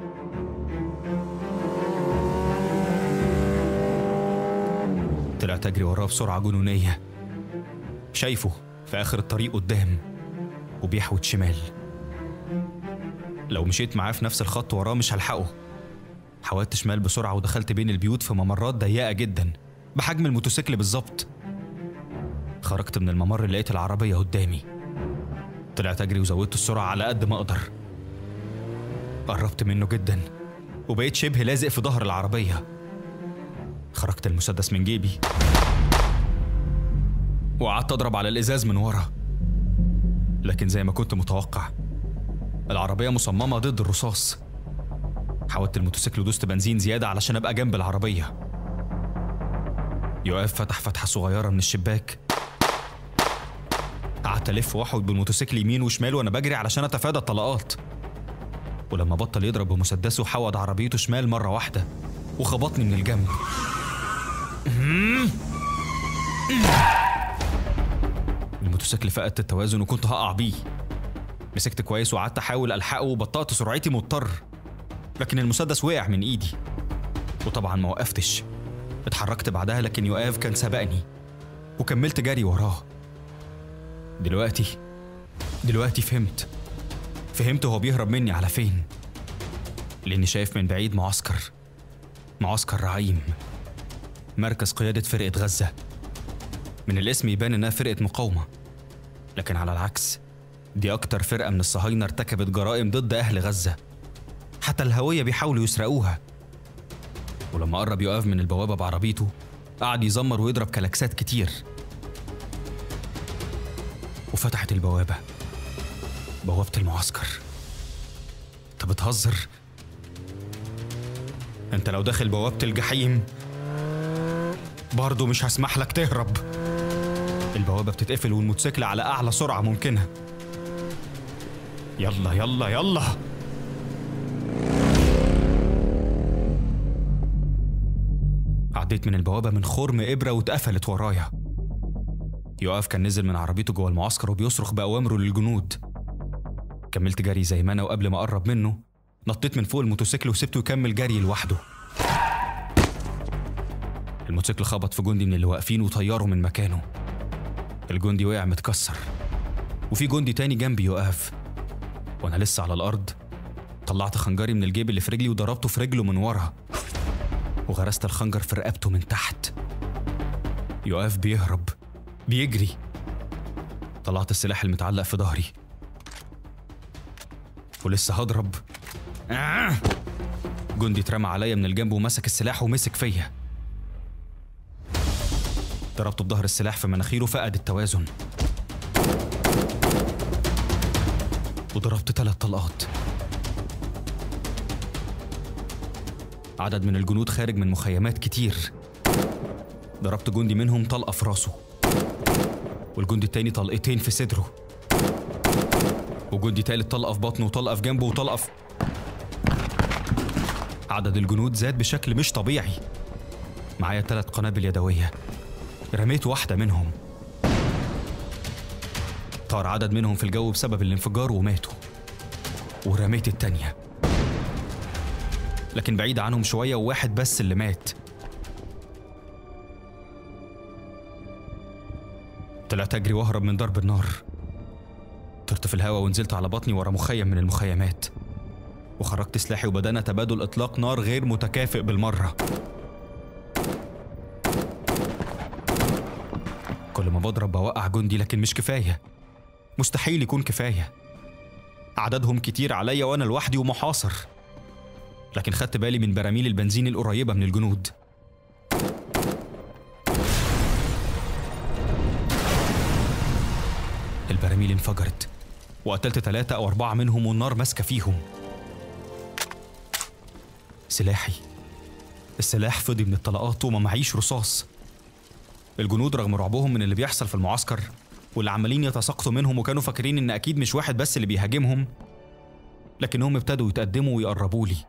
طلعت أجري وراه بسرعة جنونية شايفه في آخر الطريق قدام وبيحوت شمال لو مشيت معاه في نفس الخط وراه مش هلحقه حاولت شمال بسرعة ودخلت بين البيوت في ممرات ضيقة جدا بحجم الموتوسيكل بالظبط خرجت من الممر لقيت العربية قدامي طلعت أجري وزودت السرعة على قد ما أقدر قربت منه جدا وبقيت شبه لازق في ظهر العربية خرجت المسدس من جيبي وقعدت أضرب على الإزاز من ورا لكن زي ما كنت متوقع العربية مصممة ضد الرصاص حاولت الموتوسيكل ودوست بنزين زيادة علشان أبقى جنب العربية يقف فتح فتحة صغيرة من الشباك قعدت ألف وأحود بالموتوسيكل يمين وشمال وأنا بجري علشان أتفادى الطلقات ولما بطل يضرب بمسدسه حود عربيته شمال مرة واحدة وخبطني من الجنب الموتوسيكل فقدت التوازن وكنت هقع بيه مسكت كويس وقعدت احاول الحقه وبطأت سرعتي مضطر لكن المسدس وقع من ايدي وطبعا ما وقفتش اتحركت بعدها لكن يؤاف كان سبقني وكملت جري وراه دلوقتي دلوقتي فهمت فهمت هو بيهرب مني على فين لاني شايف من بعيد معسكر معسكر رعيم مركز قيادة فرقة غزة من الاسم يبان انها فرقة مقاومة لكن على العكس دي أكتر فرقة من الصهاينة ارتكبت جرائم ضد أهل غزة حتى الهوية بيحاولوا يسرقوها ولما قرب يقف من البوابة بعربيته قعد يزمر ويضرب كلاكسات كتير وفتحت البوابة بوابة المعسكر انت بتهزر انت لو داخل بوابة الجحيم برضه مش هسمح لك تهرب البوابة بتتقفل والموتوسيكل على أعلى سرعة ممكنة يلا يلا يلا عديت من البوابة من خرم إبرة واتقفلت ورايا يقف كان نزل من عربيته جوه المعسكر وبيصرخ بأوامره للجنود كملت جري زي ما أنا وقبل ما أقرب منه نطيت من فوق الموتوسيكل وسبته يكمل جري لوحده الموتوسيكل خبط في جندي من اللي واقفين وطيره من مكانه الجندي وقع متكسر وفي جندي تاني جنبي يقف وانا لسه على الارض طلعت خنجري من الجيب اللي في رجلي وضربته في رجله من ورا وغرست الخنجر في رقبته من تحت يقف بيهرب بيجري طلعت السلاح المتعلق في ظهري ولسه هضرب آه! جندي اترمى عليا من الجنب ومسك السلاح ومسك فيا ضربته بظهر السلاح في مناخيره فقد التوازن وضربت ثلاث طلقات عدد من الجنود خارج من مخيمات كتير ضربت جندي منهم طلقة في راسه والجندي التاني طلقتين في صدره وجندي تالت طلقة في بطنه وطلقة في جنبه وطلقة في عدد الجنود زاد بشكل مش طبيعي معايا ثلاث قنابل يدوية رميت واحدة منهم طار عدد منهم في الجو بسبب الانفجار وماتوا ورميت التانية لكن بعيد عنهم شوية وواحد بس اللي مات طلعت أجري وأهرب من ضرب النار طرت في الهواء ونزلت على بطني ورا مخيم من المخيمات وخرجت سلاحي وبدأنا تبادل إطلاق نار غير متكافئ بالمرة كل ما بضرب بوقع جندي لكن مش كفاية مستحيل يكون كفاية عددهم كتير عليا وأنا لوحدي ومحاصر لكن خدت بالي من براميل البنزين القريبة من الجنود البراميل انفجرت وقتلت ثلاثة أو أربعة منهم والنار ماسكة فيهم سلاحي السلاح فضي من الطلقات وما معيش رصاص الجنود رغم رعبهم من اللي بيحصل في المعسكر واللي عمالين يتساقطوا منهم وكانوا فاكرين ان اكيد مش واحد بس اللي بيهاجمهم لكنهم ابتدوا يتقدموا ويقربوا لي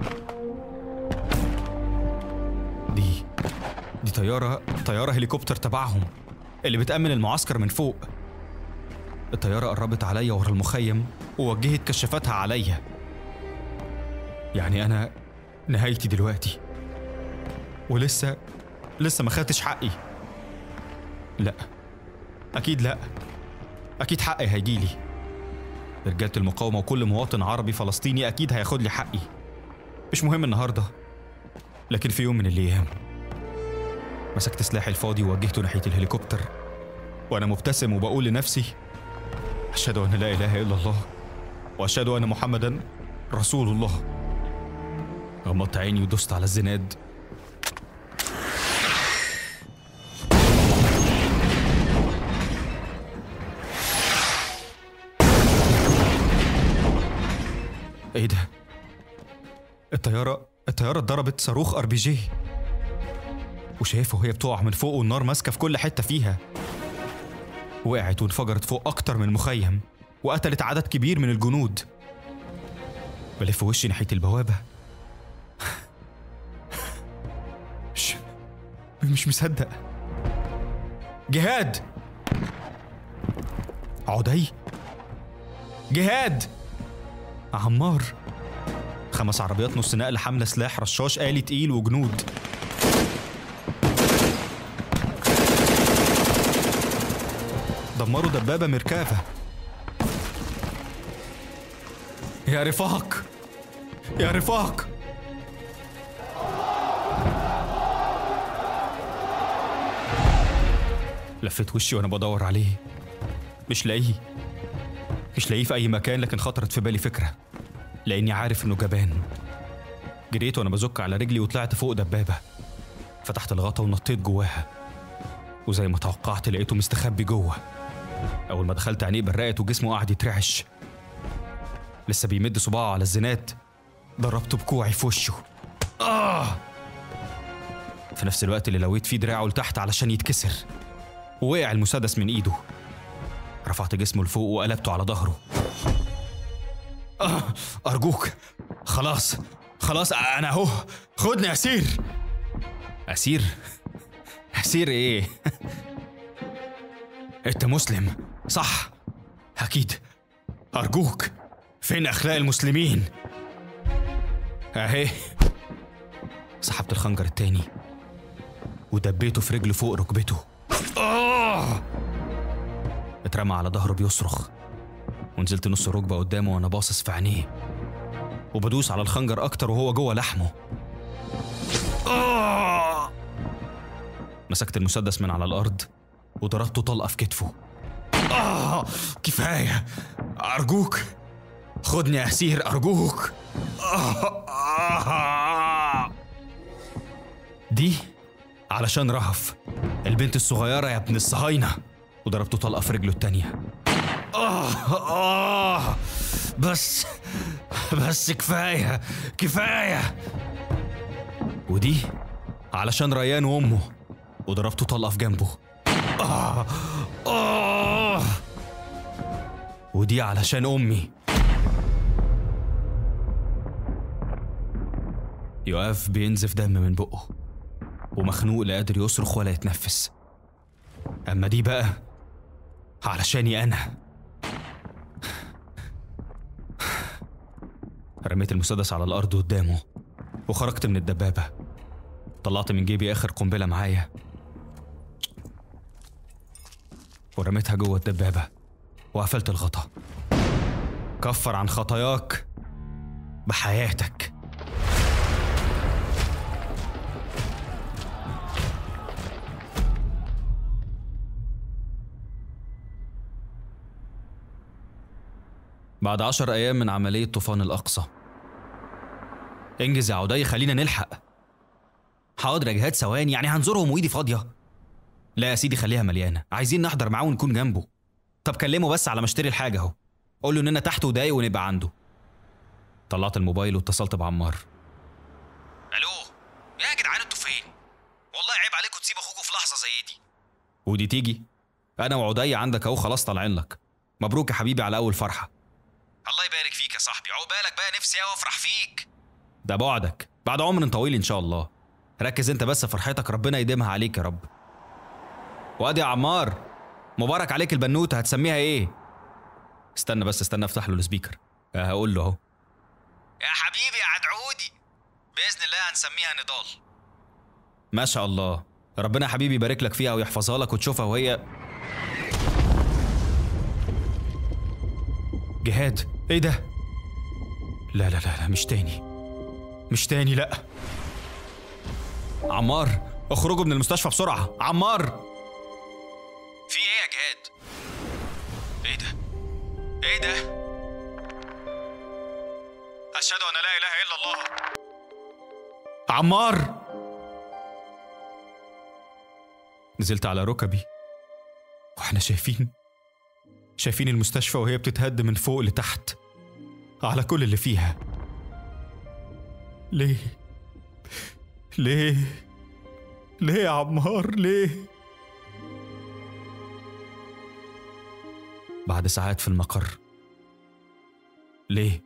دي دي طيارة طيارة هليكوبتر تبعهم اللي بتأمن المعسكر من فوق الطيارة قربت عليا ورا المخيم ووجهت كشافتها عليا يعني أنا نهايتي دلوقتي ولسه لسه ما خدتش حقي لا أكيد لا أكيد حقي هيجيلي رجالة المقاومة وكل مواطن عربي فلسطيني أكيد هياخد لي حقي مش مهم النهاردة لكن في يوم من الأيام مسكت سلاحي الفاضي ووجهته ناحية الهليكوبتر وأنا مبتسم وبقول لنفسي أشهد أن لا إله إلا الله وأشهد أن محمدا رسول الله غمضت عيني ودست على الزناد ايه ده؟ الطيارة الطيارة اتضربت صاروخ ار بي جي وشايفه وهي بتقع من فوق والنار ماسكة في كل حتة فيها وقعت وانفجرت فوق أكتر من مخيم وقتلت عدد كبير من الجنود بلف وشي ناحية البوابة مش مش مصدق جهاد عدي جهاد عمار خمس عربيات نص نقل حاملة سلاح رشاش آلي تقيل وجنود دمروا دبابة مركافة يا رفاق يا رفاق لفيت وشي وانا بدور عليه مش لاقيه مش لاقيه في اي مكان لكن خطرت في بالي فكره لاني عارف انه جبان جريت وانا بزك على رجلي وطلعت فوق دبابه فتحت الغطا ونطيت جواها وزي ما توقعت لقيته مستخبي جوه اول ما دخلت عينيه برقت وجسمه قعد يترعش لسه بيمد صباعه على الزناد ضربته بكوعي في وشه آه في نفس الوقت اللي لويت فيه دراعه لتحت علشان يتكسر ووقع المسدس من ايده رفعت جسمه لفوق وقلبته على ظهره آه أرجوك خلاص خلاص أنا أهو خدني أسير أسير أسير إيه أنت مسلم صح أكيد أرجوك فين أخلاق المسلمين أهي سحبت الخنجر التاني ودبيته في رجله فوق ركبته آه اترمى على ظهره بيصرخ ونزلت نص ركبة قدامه وأنا باصص في عينيه وبدوس على الخنجر أكتر وهو جوه لحمه آه! مسكت المسدس من على الأرض وضربته طلقة في كتفه آه كفاية أرجوك خدني أسير أرجوك آه آه دي علشان رهف البنت الصغيرة يا ابن الصهاينة وضربته طلقة في رجله التانية آه آه بس بس كفاية كفاية ودي علشان ريان وأمه وضربته طلقة في جنبه آه آه ودي علشان أمي يقف بينزف دم من بقه ومخنوق لا قادر يصرخ ولا يتنفس أما دي بقى علشاني أنا رميت المسدس على الأرض قدامه وخرجت من الدبابة طلعت من جيبي آخر قنبلة معايا ورميتها جوه الدبابة وقفلت الغطا كفر عن خطاياك بحياتك بعد عشر أيام من عملية طوفان الأقصى انجز يا عودي خلينا نلحق حاضر يا جهاد ثواني يعني هنزورهم وإيدي فاضية لا يا سيدي خليها مليانة عايزين نحضر معاه ونكون جنبه طب كلمه بس على ما اشتري الحاجة اهو قول له إننا تحت ودقايق ونبقى عنده طلعت الموبايل واتصلت بعمار الو يا جدعان انتوا فين والله عيب عليكم تسيب اخوكم في لحظه زي دي ودي تيجي انا وعدي عندك اهو خلاص طالعين لك مبروك يا حبيبي على اول فرحه الله يبارك فيك يا صاحبي عقبالك بقى نفسي اوي افرح فيك ده بعدك بعد عمر طويل ان شاء الله ركز انت بس في فرحتك ربنا يديمها عليك يا رب وادي يا عمار مبارك عليك البنوته هتسميها ايه استنى بس استنى افتح له السبيكر آه، هقول له اهو يا حبيبي يا عدعودي باذن الله هنسميها نضال ما شاء الله ربنا يا حبيبي يبارك لك فيها ويحفظها لك وتشوفها وهي جهاد ايه ده لا لا لا لا مش تاني مش تاني لا عمار اخرجوا من المستشفى بسرعة عمار في ايه يا جهاد ايه ده ايه ده اشهد ان لا اله الا الله عمار نزلت على ركبي واحنا شايفين شايفين المستشفى وهي بتتهد من فوق لتحت على كل اللي فيها ليه ليه ليه يا عمار ليه بعد ساعات في المقر ليه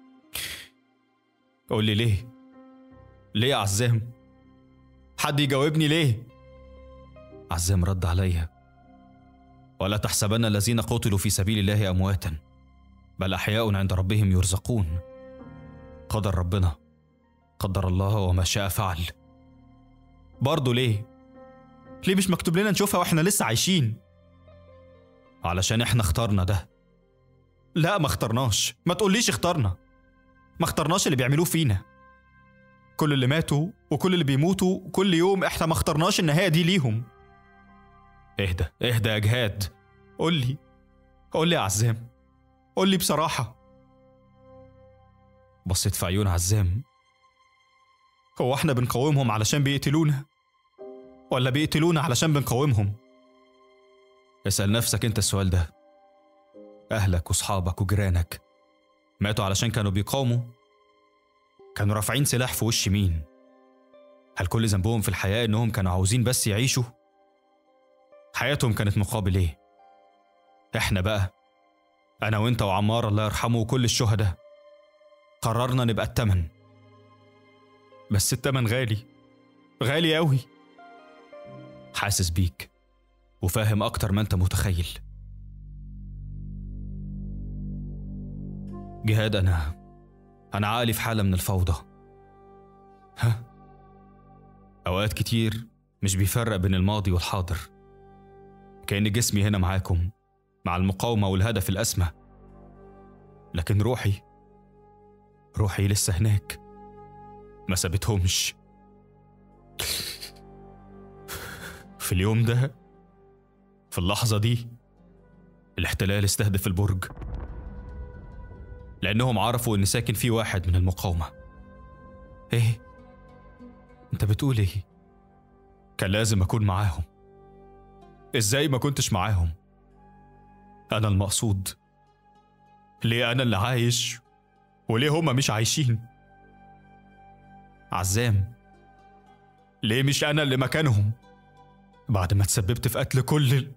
قول لي ليه ليه يا عزام حد يجاوبني ليه عزام رد عليا ولا تحسبن الذين قتلوا في سبيل الله امواتا بل احياء عند ربهم يرزقون قدر ربنا قدر الله وما شاء فعل برضه ليه ليه مش مكتوب لنا نشوفها واحنا لسه عايشين علشان احنا اخترنا ده لا ما اخترناش ما تقوليش اخترنا ما اخترناش اللي بيعملوه فينا كل اللي ماتوا وكل اللي بيموتوا كل يوم احنا ما اخترناش النهايه دي ليهم اهدى اهدى يا جهاد قول لي قول لي يا عزام قول لي بصراحه بصيت في عيون عزام هو احنا بنقاومهم علشان بيقتلونا ولا بيقتلونا علشان بنقاومهم اسال نفسك انت السؤال ده اهلك واصحابك وجيرانك ماتوا علشان كانوا بيقاوموا كانوا رافعين سلاح في وش مين هل كل ذنبهم في الحياه انهم كانوا عاوزين بس يعيشوا حياتهم كانت مقابل ايه احنا بقى انا وانت وعمار الله يرحمه وكل الشهداء قررنا نبقى التمن بس التمن غالي غالي قوي حاسس بيك وفاهم اكتر ما انت متخيل جهاد انا انا عقلي في حاله من الفوضى ها اوقات كتير مش بيفرق بين الماضي والحاضر كأن جسمي هنا معاكم مع المقاومة والهدف الأسمى لكن روحي روحي لسه هناك ما سابتهمش في اليوم ده في اللحظة دي الاحتلال استهدف البرج لأنهم عرفوا إن ساكن فيه واحد من المقاومة إيه؟ أنت بتقول إيه؟ كان لازم أكون معاهم ازاي ما كنتش معاهم انا المقصود ليه انا اللي عايش وليه هما مش عايشين عزام ليه مش انا اللي مكانهم بعد ما تسببت في قتل كل ال...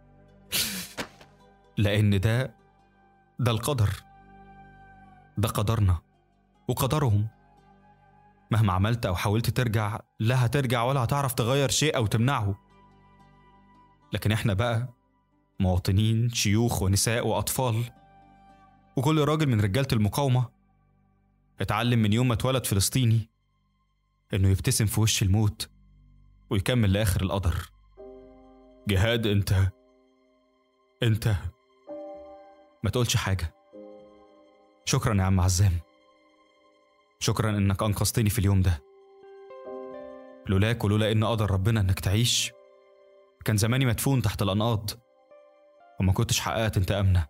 لان ده ده القدر ده قدرنا وقدرهم مهما عملت او حاولت ترجع لا هترجع ولا هتعرف تغير شيء او تمنعه لكن احنا بقى مواطنين شيوخ ونساء وأطفال وكل راجل من رجالة المقاومة اتعلم من يوم ما اتولد فلسطيني إنه يبتسم في وش الموت ويكمل لآخر القدر جهاد أنت أنت ما تقولش حاجة شكرا يا عم عزام شكرا إنك أنقذتني في اليوم ده لولاك ولولا إن قدر ربنا إنك تعيش كان زماني مدفون تحت الأنقاض وما كنتش حققت انتقامنا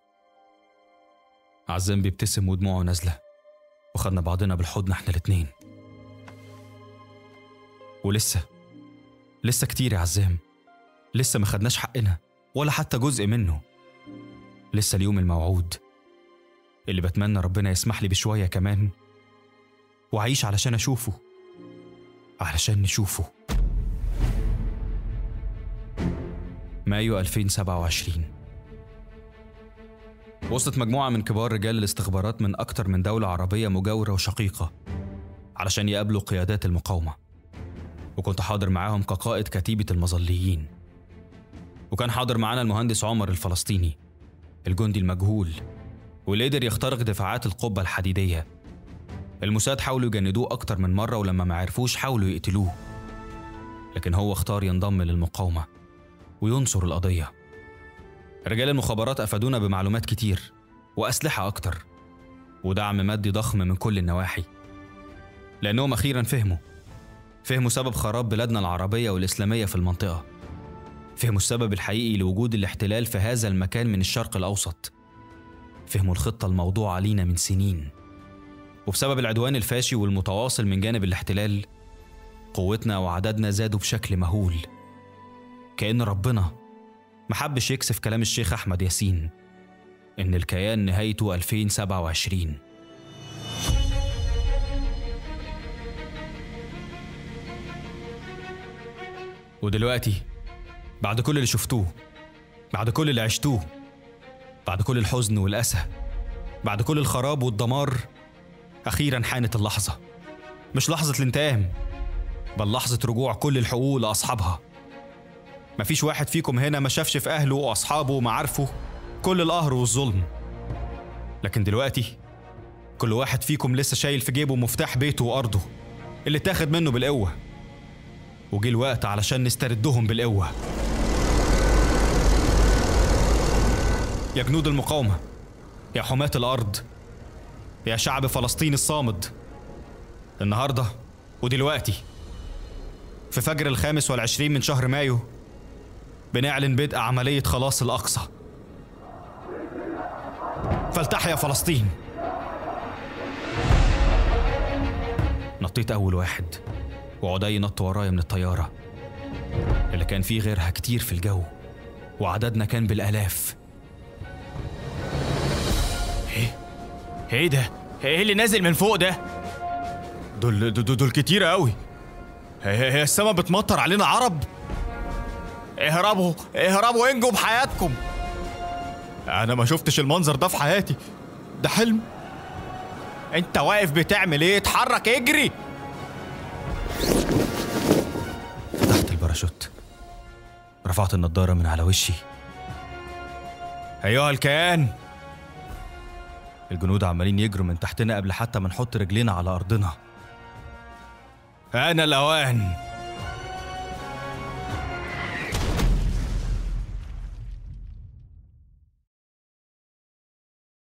عزام بيبتسم ودموعه نازلة وخدنا بعضنا بالحضن احنا الاتنين ولسه لسه كتير يا عزام لسه ما خدناش حقنا ولا حتى جزء منه لسه اليوم الموعود اللي بتمنى ربنا يسمح لي بشوية كمان وأعيش علشان أشوفه علشان نشوفه مايو 2027 وصلت مجموعة من كبار رجال الاستخبارات من أكتر من دولة عربية مجاورة وشقيقة علشان يقابلوا قيادات المقاومة وكنت حاضر معاهم كقائد كتيبة المظليين وكان حاضر معانا المهندس عمر الفلسطيني الجندي المجهول واللي قدر يخترق دفاعات القبة الحديدية الموساد حاولوا يجندوه أكتر من مرة ولما ما عرفوش حاولوا يقتلوه لكن هو اختار ينضم للمقاومة وينصر القضية رجال المخابرات أفادونا بمعلومات كتير وأسلحة أكتر ودعم مادي ضخم من كل النواحي لأنهم أخيرا فهموا فهموا سبب خراب بلادنا العربية والإسلامية في المنطقة فهموا السبب الحقيقي لوجود الاحتلال في هذا المكان من الشرق الأوسط فهموا الخطة الموضوعة لينا من سنين وبسبب العدوان الفاشي والمتواصل من جانب الاحتلال قوتنا وعددنا زادوا بشكل مهول كأن ربنا محبش يكسف كلام الشيخ أحمد ياسين إن الكيان نهايته 2027 ودلوقتي بعد كل اللي شفتوه بعد كل اللي عشتوه بعد كل الحزن والأسى بعد كل الخراب والدمار أخيرا حانت اللحظة مش لحظة الانتقام بل لحظة رجوع كل الحقوق لأصحابها مفيش واحد فيكم هنا ما شافش في أهله وأصحابه ومعارفه كل القهر والظلم لكن دلوقتي كل واحد فيكم لسه شايل في جيبه مفتاح بيته وأرضه اللي اتاخد منه بالقوة وجه الوقت علشان نستردهم بالقوة يا جنود المقاومة يا حماة الأرض يا شعب فلسطين الصامد النهاردة ودلوقتي في فجر الخامس والعشرين من شهر مايو بنعلن بدء عملية خلاص الأقصى فلتحيا فلسطين نطيت أول واحد وعدي نط ورايا من الطيارة اللي كان فيه غيرها كتير في الجو وعددنا كان بالآلاف ايه ايه ده ايه اللي نازل من فوق ده دول دول, دول كتير قوي هي هي السما بتمطر علينا عرب اهربوا اهربوا انجوا بحياتكم انا ما شفتش المنظر ده في حياتي ده حلم انت واقف بتعمل ايه اتحرك اجري فتحت الباراشوت رفعت النضارة من على وشي أيها الكيان الجنود عمالين يجروا من تحتنا قبل حتى ما نحط رجلينا على أرضنا أنا الأوان